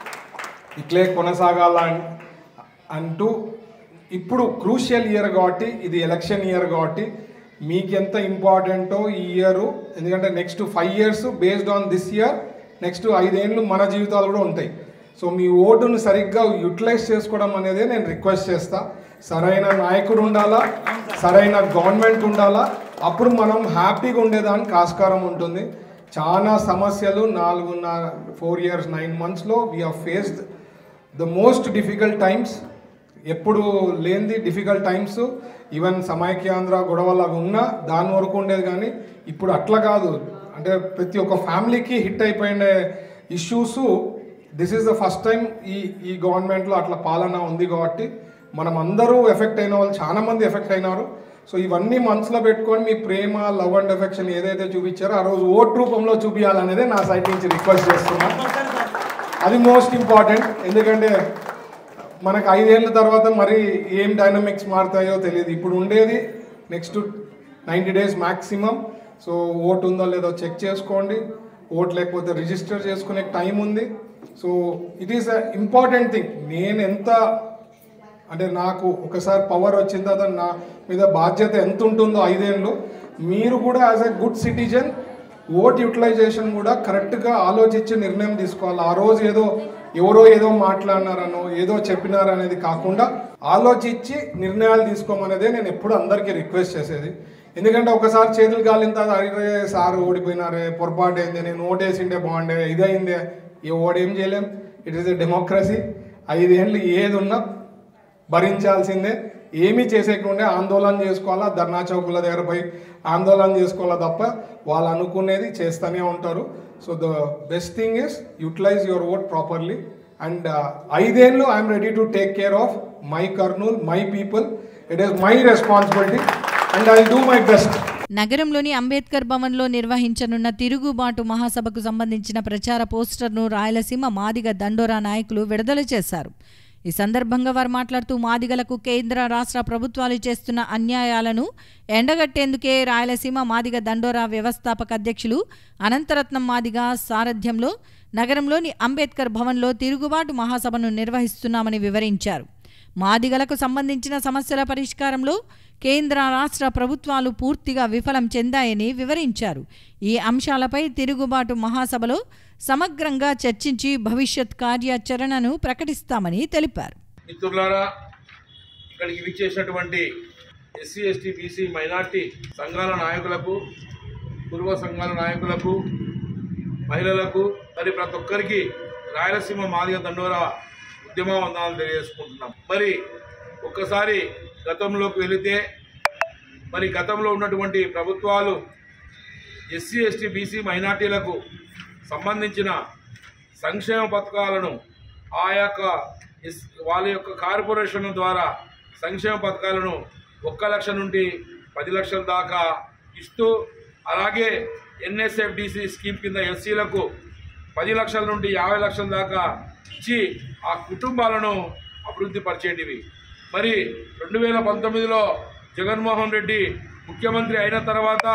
ఇట్లే కొనసాగాల అన్- అంటూ ఇప్పుడు క్రూషియల్ ఇయర్ కాబట్టి ఇది ఎలక్షన్ ఇయర్ కాబట్టి మీకు ఎంత ఇంపార్టెంటో ఈ ఇయర్ ఎందుకంటే next five years based on this year next ఐదేళ్ళు మన జీవితాలు కూడా ఉంటాయి సో మీ ఓటును సరిగ్గా యూటిలైజ్ చేసుకోవడం అనేది నేను రిక్వెస్ట్ చేస్తా సరైన నాయకుడు ఉండాలా సరైన గవర్నమెంట్ ఉండాలా అప్పుడు మనం హ్యాపీగా ఉండేదానికి ఆస్కారం ఉంటుంది చాలా సమస్యలు నాలుగున్నర ఫోర్ ఇయర్స్ నైన్ మంత్స్లో we have faced the most difficult times ఎప్పుడు లేనిది డిఫికల్ట్ టైమ్స్ ఈవెన్ సమైక్యాంధ్ర గొడవలాగా ఉన్నా దాని వరకు ఉండేది కానీ ఇప్పుడు అట్లా కాదు అంటే ప్రతి ఒక్క ఫ్యామిలీకి హిట్ అయిపోయిన issues this is the first time ఈ ఈ గవర్నమెంట్లో అట్లా పాలన ఉంది కాబట్టి మనం అందరూ ఎఫెక్ట్ అయిన వాళ్ళు చాలా మంది ఎఫెక్ట్ అయినారు సో ఇవన్నీ మనసులో పెట్టుకొని మీ ప్రేమ లవ్ అండ్ ఎఫెక్షన్ ఏదైతే చూపించారో ఆ రోజు ఓట్ రూపంలో చూపించాలనేదే నా సైడ్ నుంచి రిక్వెస్ట్ చేస్తున్నా అది మోస్ట్ ఇంపార్టెంట్ ఎందుకంటే మనకు ఐదేళ్ళ తర్వాత మరి ఏం డైనమిక్స్ మారుతాయో తెలియదు ఇప్పుడు ఉండేది next ninety days maximum so vote ఉందో లేదో చెక్ చేసుకోండి ఓట్ లేకపోతే రిజిస్టర్ చేసుకునే టైం ఉంది so it is a important thing నేను ఎంత అంటే నాకు ఒకసారి పవర్ వచ్చిన తర్వాత నా మీద బాధ్యత ఎంత ఉంటుందో ఐదేళ్ళు మీరు కూడా as a good citizen vote utilization కూడా కరెక్ట్గా ఆలోచించి నిర్ణయం తీసుకోవాలి ఆ రోజు ఏదో ఎవరో ఏదో మాట్లాడినారనో ఏదో చెప్పినారనేది కాకుండా ఆలోచించి నిర్ణయాలు తీసుకోమనేదే నేను ఎప్పుడు అందరికీ రిక్వెస్ట్ చేసేది ఎందుకంటే ఒకసారి చేతులు కాలిన తర్వాత అరే సార్ ఓడిపోయినారే పొరపాటు అయింది నేను ఓటేసిండే బాగుండే ఇదైందే ఏ ఓడేం చేయలేం ఇట్ ఈస్ ఎ డెమోక్రసీ ఐదేళ్ళు ఏది ఉన్నా భరించాల్సిందే ఏమీ చేసేకుండా ఆందోళన చేసుకోవాలా ధర్నా చౌకుల దగ్గర పోయి ఆందోళన చేసుకోవాలా తప్ప వాళ్ళు అనుకునేది చేస్తూనే ఉంటారు so the best thing is utilize your vote properly and ఐదేళ్ళు I'm ready to take care of my Kurnool my people it is my responsibility and I do my best నగరంలోని అంబేద్కర్ భవన్లో నిర్వహించనున్న తిరుగుబాటు మహాసభకు సంబంధించిన ప్రచార పోస్టర్ను రాయలసీమ మాదిగ దండోరా నాయకులు విడుదల చేశారు ఈ సందర్భంగా వారు మాట్లాడుతూ మాదిగలకు కేంద్ర రాష్ట్ర ప్రభుత్వాలు చేస్తున్న అన్యాయాలను ఎండగట్టేందుకే రాయలసీమ మాదిగ దండోరా వ్యవస్థాపక అధ్యక్షులు అనంతరత్నం మాదిగ సారథ్యంలో నగరంలోని అంబేద్కర్ భవన్లో తిరుగుబాటు మహాసభను నిర్వహిస్తున్నామని వివరించారు మాదిగలకు సంబంధించిన సమస్యల పరిష్కారంలో కేంద్ర రాష్ట్ర ప్రభుత్వాలు పూర్తిగా విఫలం చెందాయని వివరించారు ఈ అంశాలపై తిరుగుబాటు మహాసభలో సమగ్రంగా చర్చించి భవిష్యత్ కార్యాచరణను ప్రకటిస్తామని తెలిపారు మిత్రులారా ఇక్కడికి విచ్చేసినటువంటి ఎస్సీ ఎస్టీ బీసీ మైనార్టీ సంఘాల నాయకులకు పూర్వ సంఘాల నాయకులకు మహిళలకు మరి ప్రతి ఒక్కరికి రాయలసీమ మాదిగ దండోరా ఉద్యమ వందనాలు తెలియజేసుకుంటున్నాం మరి ఒక్కసారి గతంలోకి వెళితే మరి గతంలో ఉన్నటువంటి ప్రభుత్వాలు ఎస్సీ ఎస్టీ బీసీ మైనార్టీలకు సంబంధించిన సంక్షేమ పథకాలను ఆ యొక్క ఎస్ వాళ్ళ యొక్క కార్పొరేషన్ ద్వారా సంక్షేమ పథకాలను ఒక్క లక్ష నుండి పది లక్షల దాకా ఇస్తూ అలాగే ఎన్ఎస్ఎఫ్డిసి స్కీమ్ కింద ఎస్సీలకు పది లక్షల నుండి యాభై లక్షల దాకా ఇచ్చి ఆ కుటుంబాలను అభివృద్ధి పరిచేటివి మరి రెండు వేల పంతొమ్మిదిలో జగన్మోహన్ రెడ్డి ముఖ్యమంత్రి అయిన తర్వాత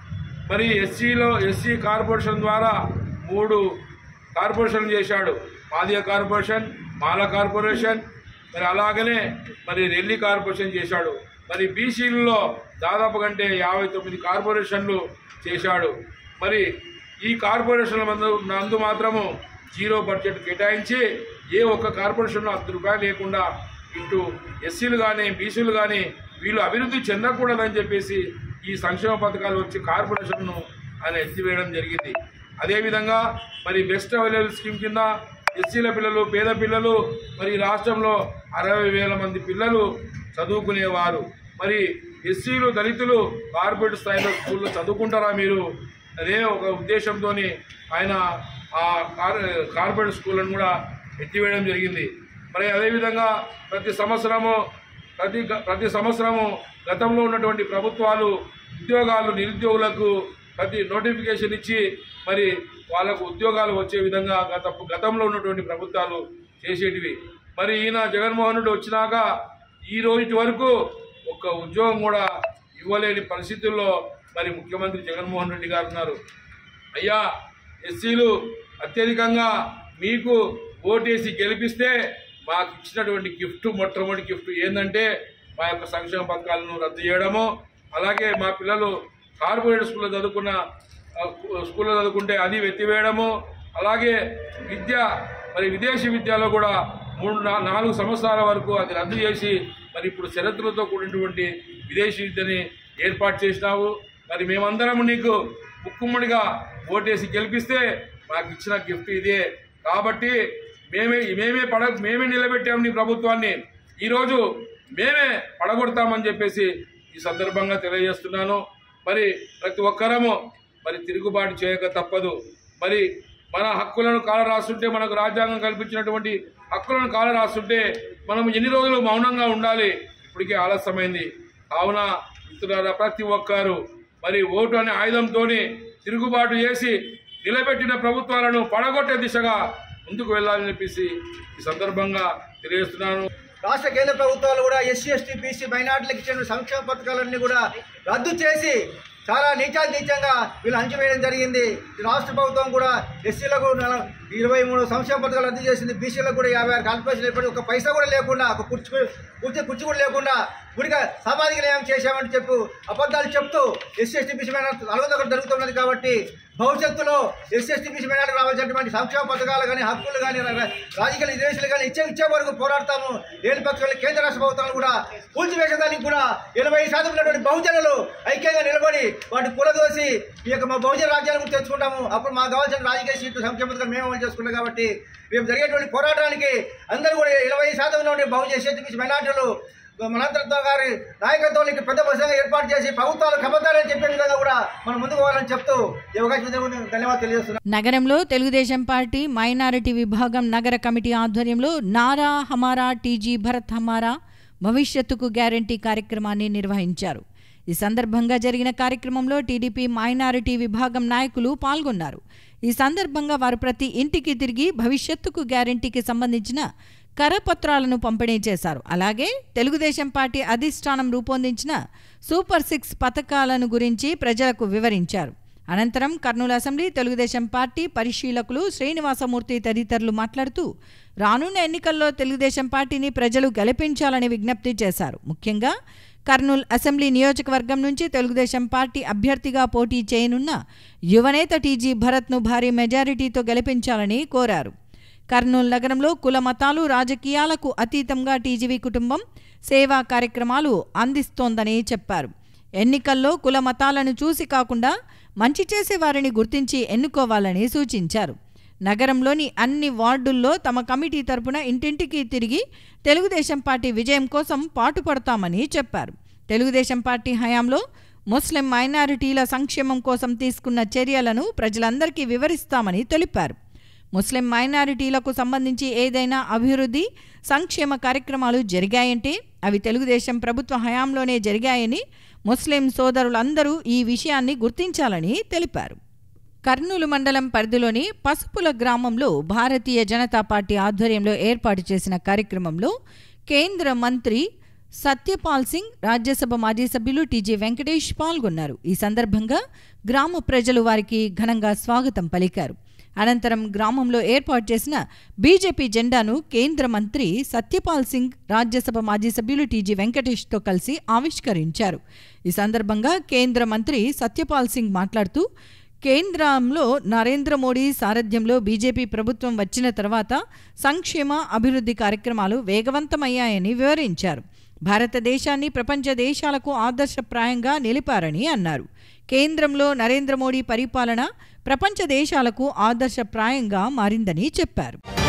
మరి ఎస్సీలో ఎస్సీ కార్పొరేషన్ ద్వారా మూడు కార్పొరేషన్ చేశాడు మాదిగ కార్పొరేషన్ మాల కార్పొరేషన్ మరి అలాగనే మరి రెల్లి కార్పొరేషన్ చేశాడు మరి బీసీలలో దాదాపు కంటే యాభై తొమ్మిది కార్పొరేషన్లు చేశాడు మరి ఈ కార్పొరేషన్ల మందు నందు మాత్రము జీరో బడ్జెట్ కేటాయించి ఏ ఒక్క కార్పొరేషన్లో అర్ధ రూపాయలు లేకుండా ఇటు ఎస్సీలు కానీ బీసీలు కానీ వీళ్ళు అభివృద్ధి చెందకూడదని చెప్పేసి ఈ సంక్షేమ పథకాలు వచ్చి కార్పొరేషన్ను ఆయన ఎత్తివేయడం జరిగింది అదేవిధంగా మరి బెస్ట్ అవైలబుల్ స్కీమ్ కింద ఎస్సీల పిల్లలు పేద పిల్లలు మరి ఈ రాష్ట్రంలో అరవై వేల మంది పిల్లలు చదువుకునేవారు మరి ఎస్సీలు దళితులు కార్పొరేట్ స్థాయిలో స్కూల్లో చదువుకుంటారా మీరు అదే ఒక ఉద్దేశంతో ఆయన ఆ కార్ కార్పొరేట్ స్కూళ్ళను కూడా ఎత్తివేయడం జరిగింది మరి అదేవిధంగా ప్రతి సంవత్సరము ప్రతి గ- ప్రతి సంవత్సరము గతంలో ఉన్నటువంటి ప్రభుత్వాలు ఉద్యోగాలు నిరుద్యోగులకు ప్రతి నోటిఫికేషన్ ఇచ్చి మరి వాళ్ళకు ఉద్యోగాలు వచ్చే విధంగా గత గతంలో ఉన్నటువంటి ప్రభుత్వాలు చేసేటివి మరి ఈయన జగన్మోహన్ రెడ్డి వచ్చినాక ఈ రోజు వరకు ఒక్క ఉద్యోగం కూడా ఇవ్వలేని పరిస్థితుల్లో మరి ముఖ్యమంత్రి జగన్మోహన్ రెడ్డి గారు ఉన్నారు అయ్యా ఎస్సీలు అత్యధికంగా మీకు ఓటేసి గెలిపిస్తే మాకు ఇచ్చినటువంటి గిఫ్ట్ మొట్టమొదటి గిఫ్ట్ ఏంటంటే మా యొక్క సంక్షేమ పథకాలను రద్దు చేయడము అలాగే మా పిల్లలు కార్పొరేట్ స్కూల్లో చదువుకున్న ఆ, స్కూల్లో చదువుకుంటే అది ఎత్తివేయడము అలాగే విద్య మరి విదేశీ విద్యలో కూడా మూడు నా- నాలుగు సంవత్సరాల వరకు అది రద్దు చేసి మరి ఇప్పుడు షరతులతో కూడినటువంటి విదేశీ విద్యని ఏర్పాటు చేసినావు మరి మేమందరం నీకు ముక్కుమ్మడిగా ఓటేసి గెలిపిస్తే మాకు ఇచ్చిన గిఫ్ట్ ఇదే కాబట్టి మేమే మేమే పడ మేమే నిలబెట్టాము నీ ప్రభుత్వాన్ని ఈరోజు మేమే పడగొడతామని చెప్పేసి ఈ సందర్భంగా తెలియజేస్తున్నాను మరి ప్రతి ఒక్కరము మరి తిరుగుబాటు చేయక తప్పదు మరి మన హక్కులను కాల రాస్తుంటే మనకు రాజ్యాంగం కల్పించినటువంటి హక్కులను కాల రాస్తుంటే మనం ఎన్ని రోజులు మౌనంగా ఉండాలి ఇప్పటికే ఆలస్యమైంది కావున మిత్రులారా ప్రతి ఒక్కరు మరి ఓటు అనే ఆయుధంతోని తిరుగుబాటు చేసి నిలబెట్టిన ప్రభుత్వాలను పడగొట్టే దిశగా ముందుకు వెళ్ళాలని చెప్పేసి ఈ సందర్భంగా తెలియజేస్తున్నాను రాష్ట్ర కేంద్ర ప్రభుత్వాలు కూడా ఎస్సీ ఎస్టీ బీసీ మైనార్టీలకు ఇచ్చిన సంక్షేమ పథకాలన్నీ కూడా రద్దు చేసి చాలా నీచా నీచంగా వీళ్ళు అంచవేయడం జరిగింది ఈ రాష్ట్ర ప్రభుత్వం కూడా ఎస్సీలకు నల- ఇరవై మూడు సంక్షేమ పథకాలు రద్దు చేసింది బీసీలకు కూడా యాభై ఆరు కార్పొరేషన్ ఏర్పడి ఒక పైసా కూడా లేకుండా ఒక కుర్చీ కుర్చీ కుర్చీ కూడా లేకుండా గుడిగా సామాజిక న్యాయం చేశామని చెప్పు అబద్ధాలు చెప్తూ ఎస్సీ ఎస్టీ బీసీ మైనార్టీ అలగదొకటి జరుగుతున్నది కాబట్టి భవిష్యత్తులో ఎస్సీ ఎస్టీ బీసీ మైనార్టీ రావాల్సినటువంటి సంక్షేమ పథకాలు కానీ హక్కులు కానీ రా- రాజకీయ రిజర్వేషన్లు కానీ ఇచ్చే ఇచ్చే వరకు పోరాడతాము లేని పక్షాలు కేంద్ర రాష్ట్ర ప్రభుత్వాలు కూడా కూల్చివేసేదానికి కూడా ఎనభై శాతం ఉన్నటువంటి బహుజనులు ఐక్యంగా నిలబడి వాటి కూలదోసి ఈ యొక్క మా బహుజన రాజ్యాన్ని కూడా తెచ్చుకుంటాము అప్పుడు మాకు కావాల్సిన రాజకీయ సీట్లు సంక్షేమ పథకాలు మేము అమలు చేసుకుంటాం కాబట్టి రేపు జరిగేటువంటి పోరాటానికి అందరూ కూడా ఇరవై శాతం ఉన్నటువంటి బహుజన ఎస్సీ బీసీ మైనార్టీలు మనంతరతో గారి నాయకత్వంలో ఇక్కడ పెద్ద బస్సుగా ఏర్పాటు చేసి ప్రభుత్వాలు కబద్దారని చెప్పే విధంగా కూడా మనం ముందుకు పోవాలని చెప్తూ ఈ అవకాశం ఇచ్చినందుకు ధన్యవాదాలు తెలియజేస్తున్నాను నగరంలో తెలుగుదేశం పార్టీ మైనారిటీ విభాగం నగర కమిటీ ఆధ్వర్యంలో నారా హమారా టీజీ భరత్ హమారా భవిష్యత్తుకు గ్యారంటీ కార్యక్రమాన్ని నిర్వహించారు ఈ సందర్భంగా జరిగిన కార్యక్రమంలో టీడీపీ మైనారిటీ విభాగం నాయకులు పాల్గొన్నారు ఈ సందర్భంగా వారు ప్రతి ఇంటికి తిరిగి భవిష్యత్తుకు గ్యారంటీకి సంబంధించిన కరపత్రాలను పంపిణీ చేశారు అలాగే తెలుగుదేశం పార్టీ అధిష్టానం రూపొందించిన సూపర్ సిక్స్ పథకాలను గురించి ప్రజలకు వివరించారు అనంతరం కర్నూలు అసెంబ్లీ తెలుగుదేశం పార్టీ పరిశీలకులు శ్రీనివాసమూర్తి తదితరులు మాట్లాడుతూ రానున్న ఎన్నికల్లో తెలుగుదేశం పార్టీని ప్రజలు గెలిపించాలని విజ్ఞప్తి చేశారు ముఖ్యంగా కర్నూలు అసెంబ్లీ నియోజకవర్గం నుంచి తెలుగుదేశం పార్టీ అభ్యర్థిగా పోటీ చేయనున్న యువనేత టీజీ భరత్ను భారీ మెజారిటీతో గెలిపించాలని కోరారు కర్నూలు నగరంలో కుల మతాలు రాజకీయాలకు అతీతంగా టీజీవీ కుటుంబం సేవా కార్యక్రమాలు అందిస్తోందని చెప్పారు ఎన్నికల్లో కుల మతాలను చూసి కాకుండా మంచి చేసే వారిని గుర్తించి ఎన్నుకోవాలని సూచించారు నగరంలోని అన్ని వార్డుల్లో తమ కమిటీ తరపున ఇంటింటికి తిరిగి తెలుగుదేశం పార్టీ విజయం కోసం పాటుపడతామని చెప్పారు తెలుగుదేశం పార్టీ హయాంలో ముస్లిం మైనారిటీల సంక్షేమం కోసం తీసుకున్న చర్యలను ప్రజలందరికీ వివరిస్తామని తెలిపారు ముస్లిం మైనారిటీలకు సంబంధించి ఏదైనా అభివృద్ధి సంక్షేమ కార్యక్రమాలు జరిగాయంటే అవి తెలుగుదేశం ప్రభుత్వ హయాంలోనే జరిగాయని ముస్లిం సోదరులందరూ ఈ విషయాన్ని గుర్తించాలని తెలిపారు కర్నూలు మండలం పరిధిలోని పసుపుల గ్రామంలో భారతీయ జనతా పార్టీ ఆధ్వర్యంలో ఏర్పాటు చేసిన కార్యక్రమంలో కేంద్ర మంత్రి సత్యపాల్ సింగ్ రాజ్యసభ మాజీ సభ్యులు టీజీ వెంకటేష్ పాల్గొన్నారు ఈ సందర్భంగా గ్రామ ప్రజలు వారికి ఘనంగా స్వాగతం పలికారు అనంతరం గ్రామంలో ఏర్పాటు చేసిన బీజేపీ జెండాను కేంద్ర మంత్రి సత్యపాల్ సింగ్ రాజ్యసభ మాజీ సభ్యులు టీజీ వెంకటేష్తో కలిసి ఆవిష్కరించారు ఈ సందర్భంగా కేంద్ర మంత్రి సత్యపాల్ సింగ్ మాట్లాడుతూ కేంద్రంలో నరేంద్ర మోడీ సారథ్యంలో బీజేపీ ప్రభుత్వం వచ్చిన తర్వాత సంక్షేమ అభివృద్ధి కార్యక్రమాలు వేగవంతమయ్యాయని వివరించారు భారతదేశాన్ని ప్రపంచ దేశాలకు ఆదర్శప్రాయంగా నిలిపారని అన్నారు కేంద్రంలో నరేంద్ర మోడీ పరిపాలన ప్రపంచ దేశాలకు ఆదర్శప్రాయంగా మారిందని చెప్పారు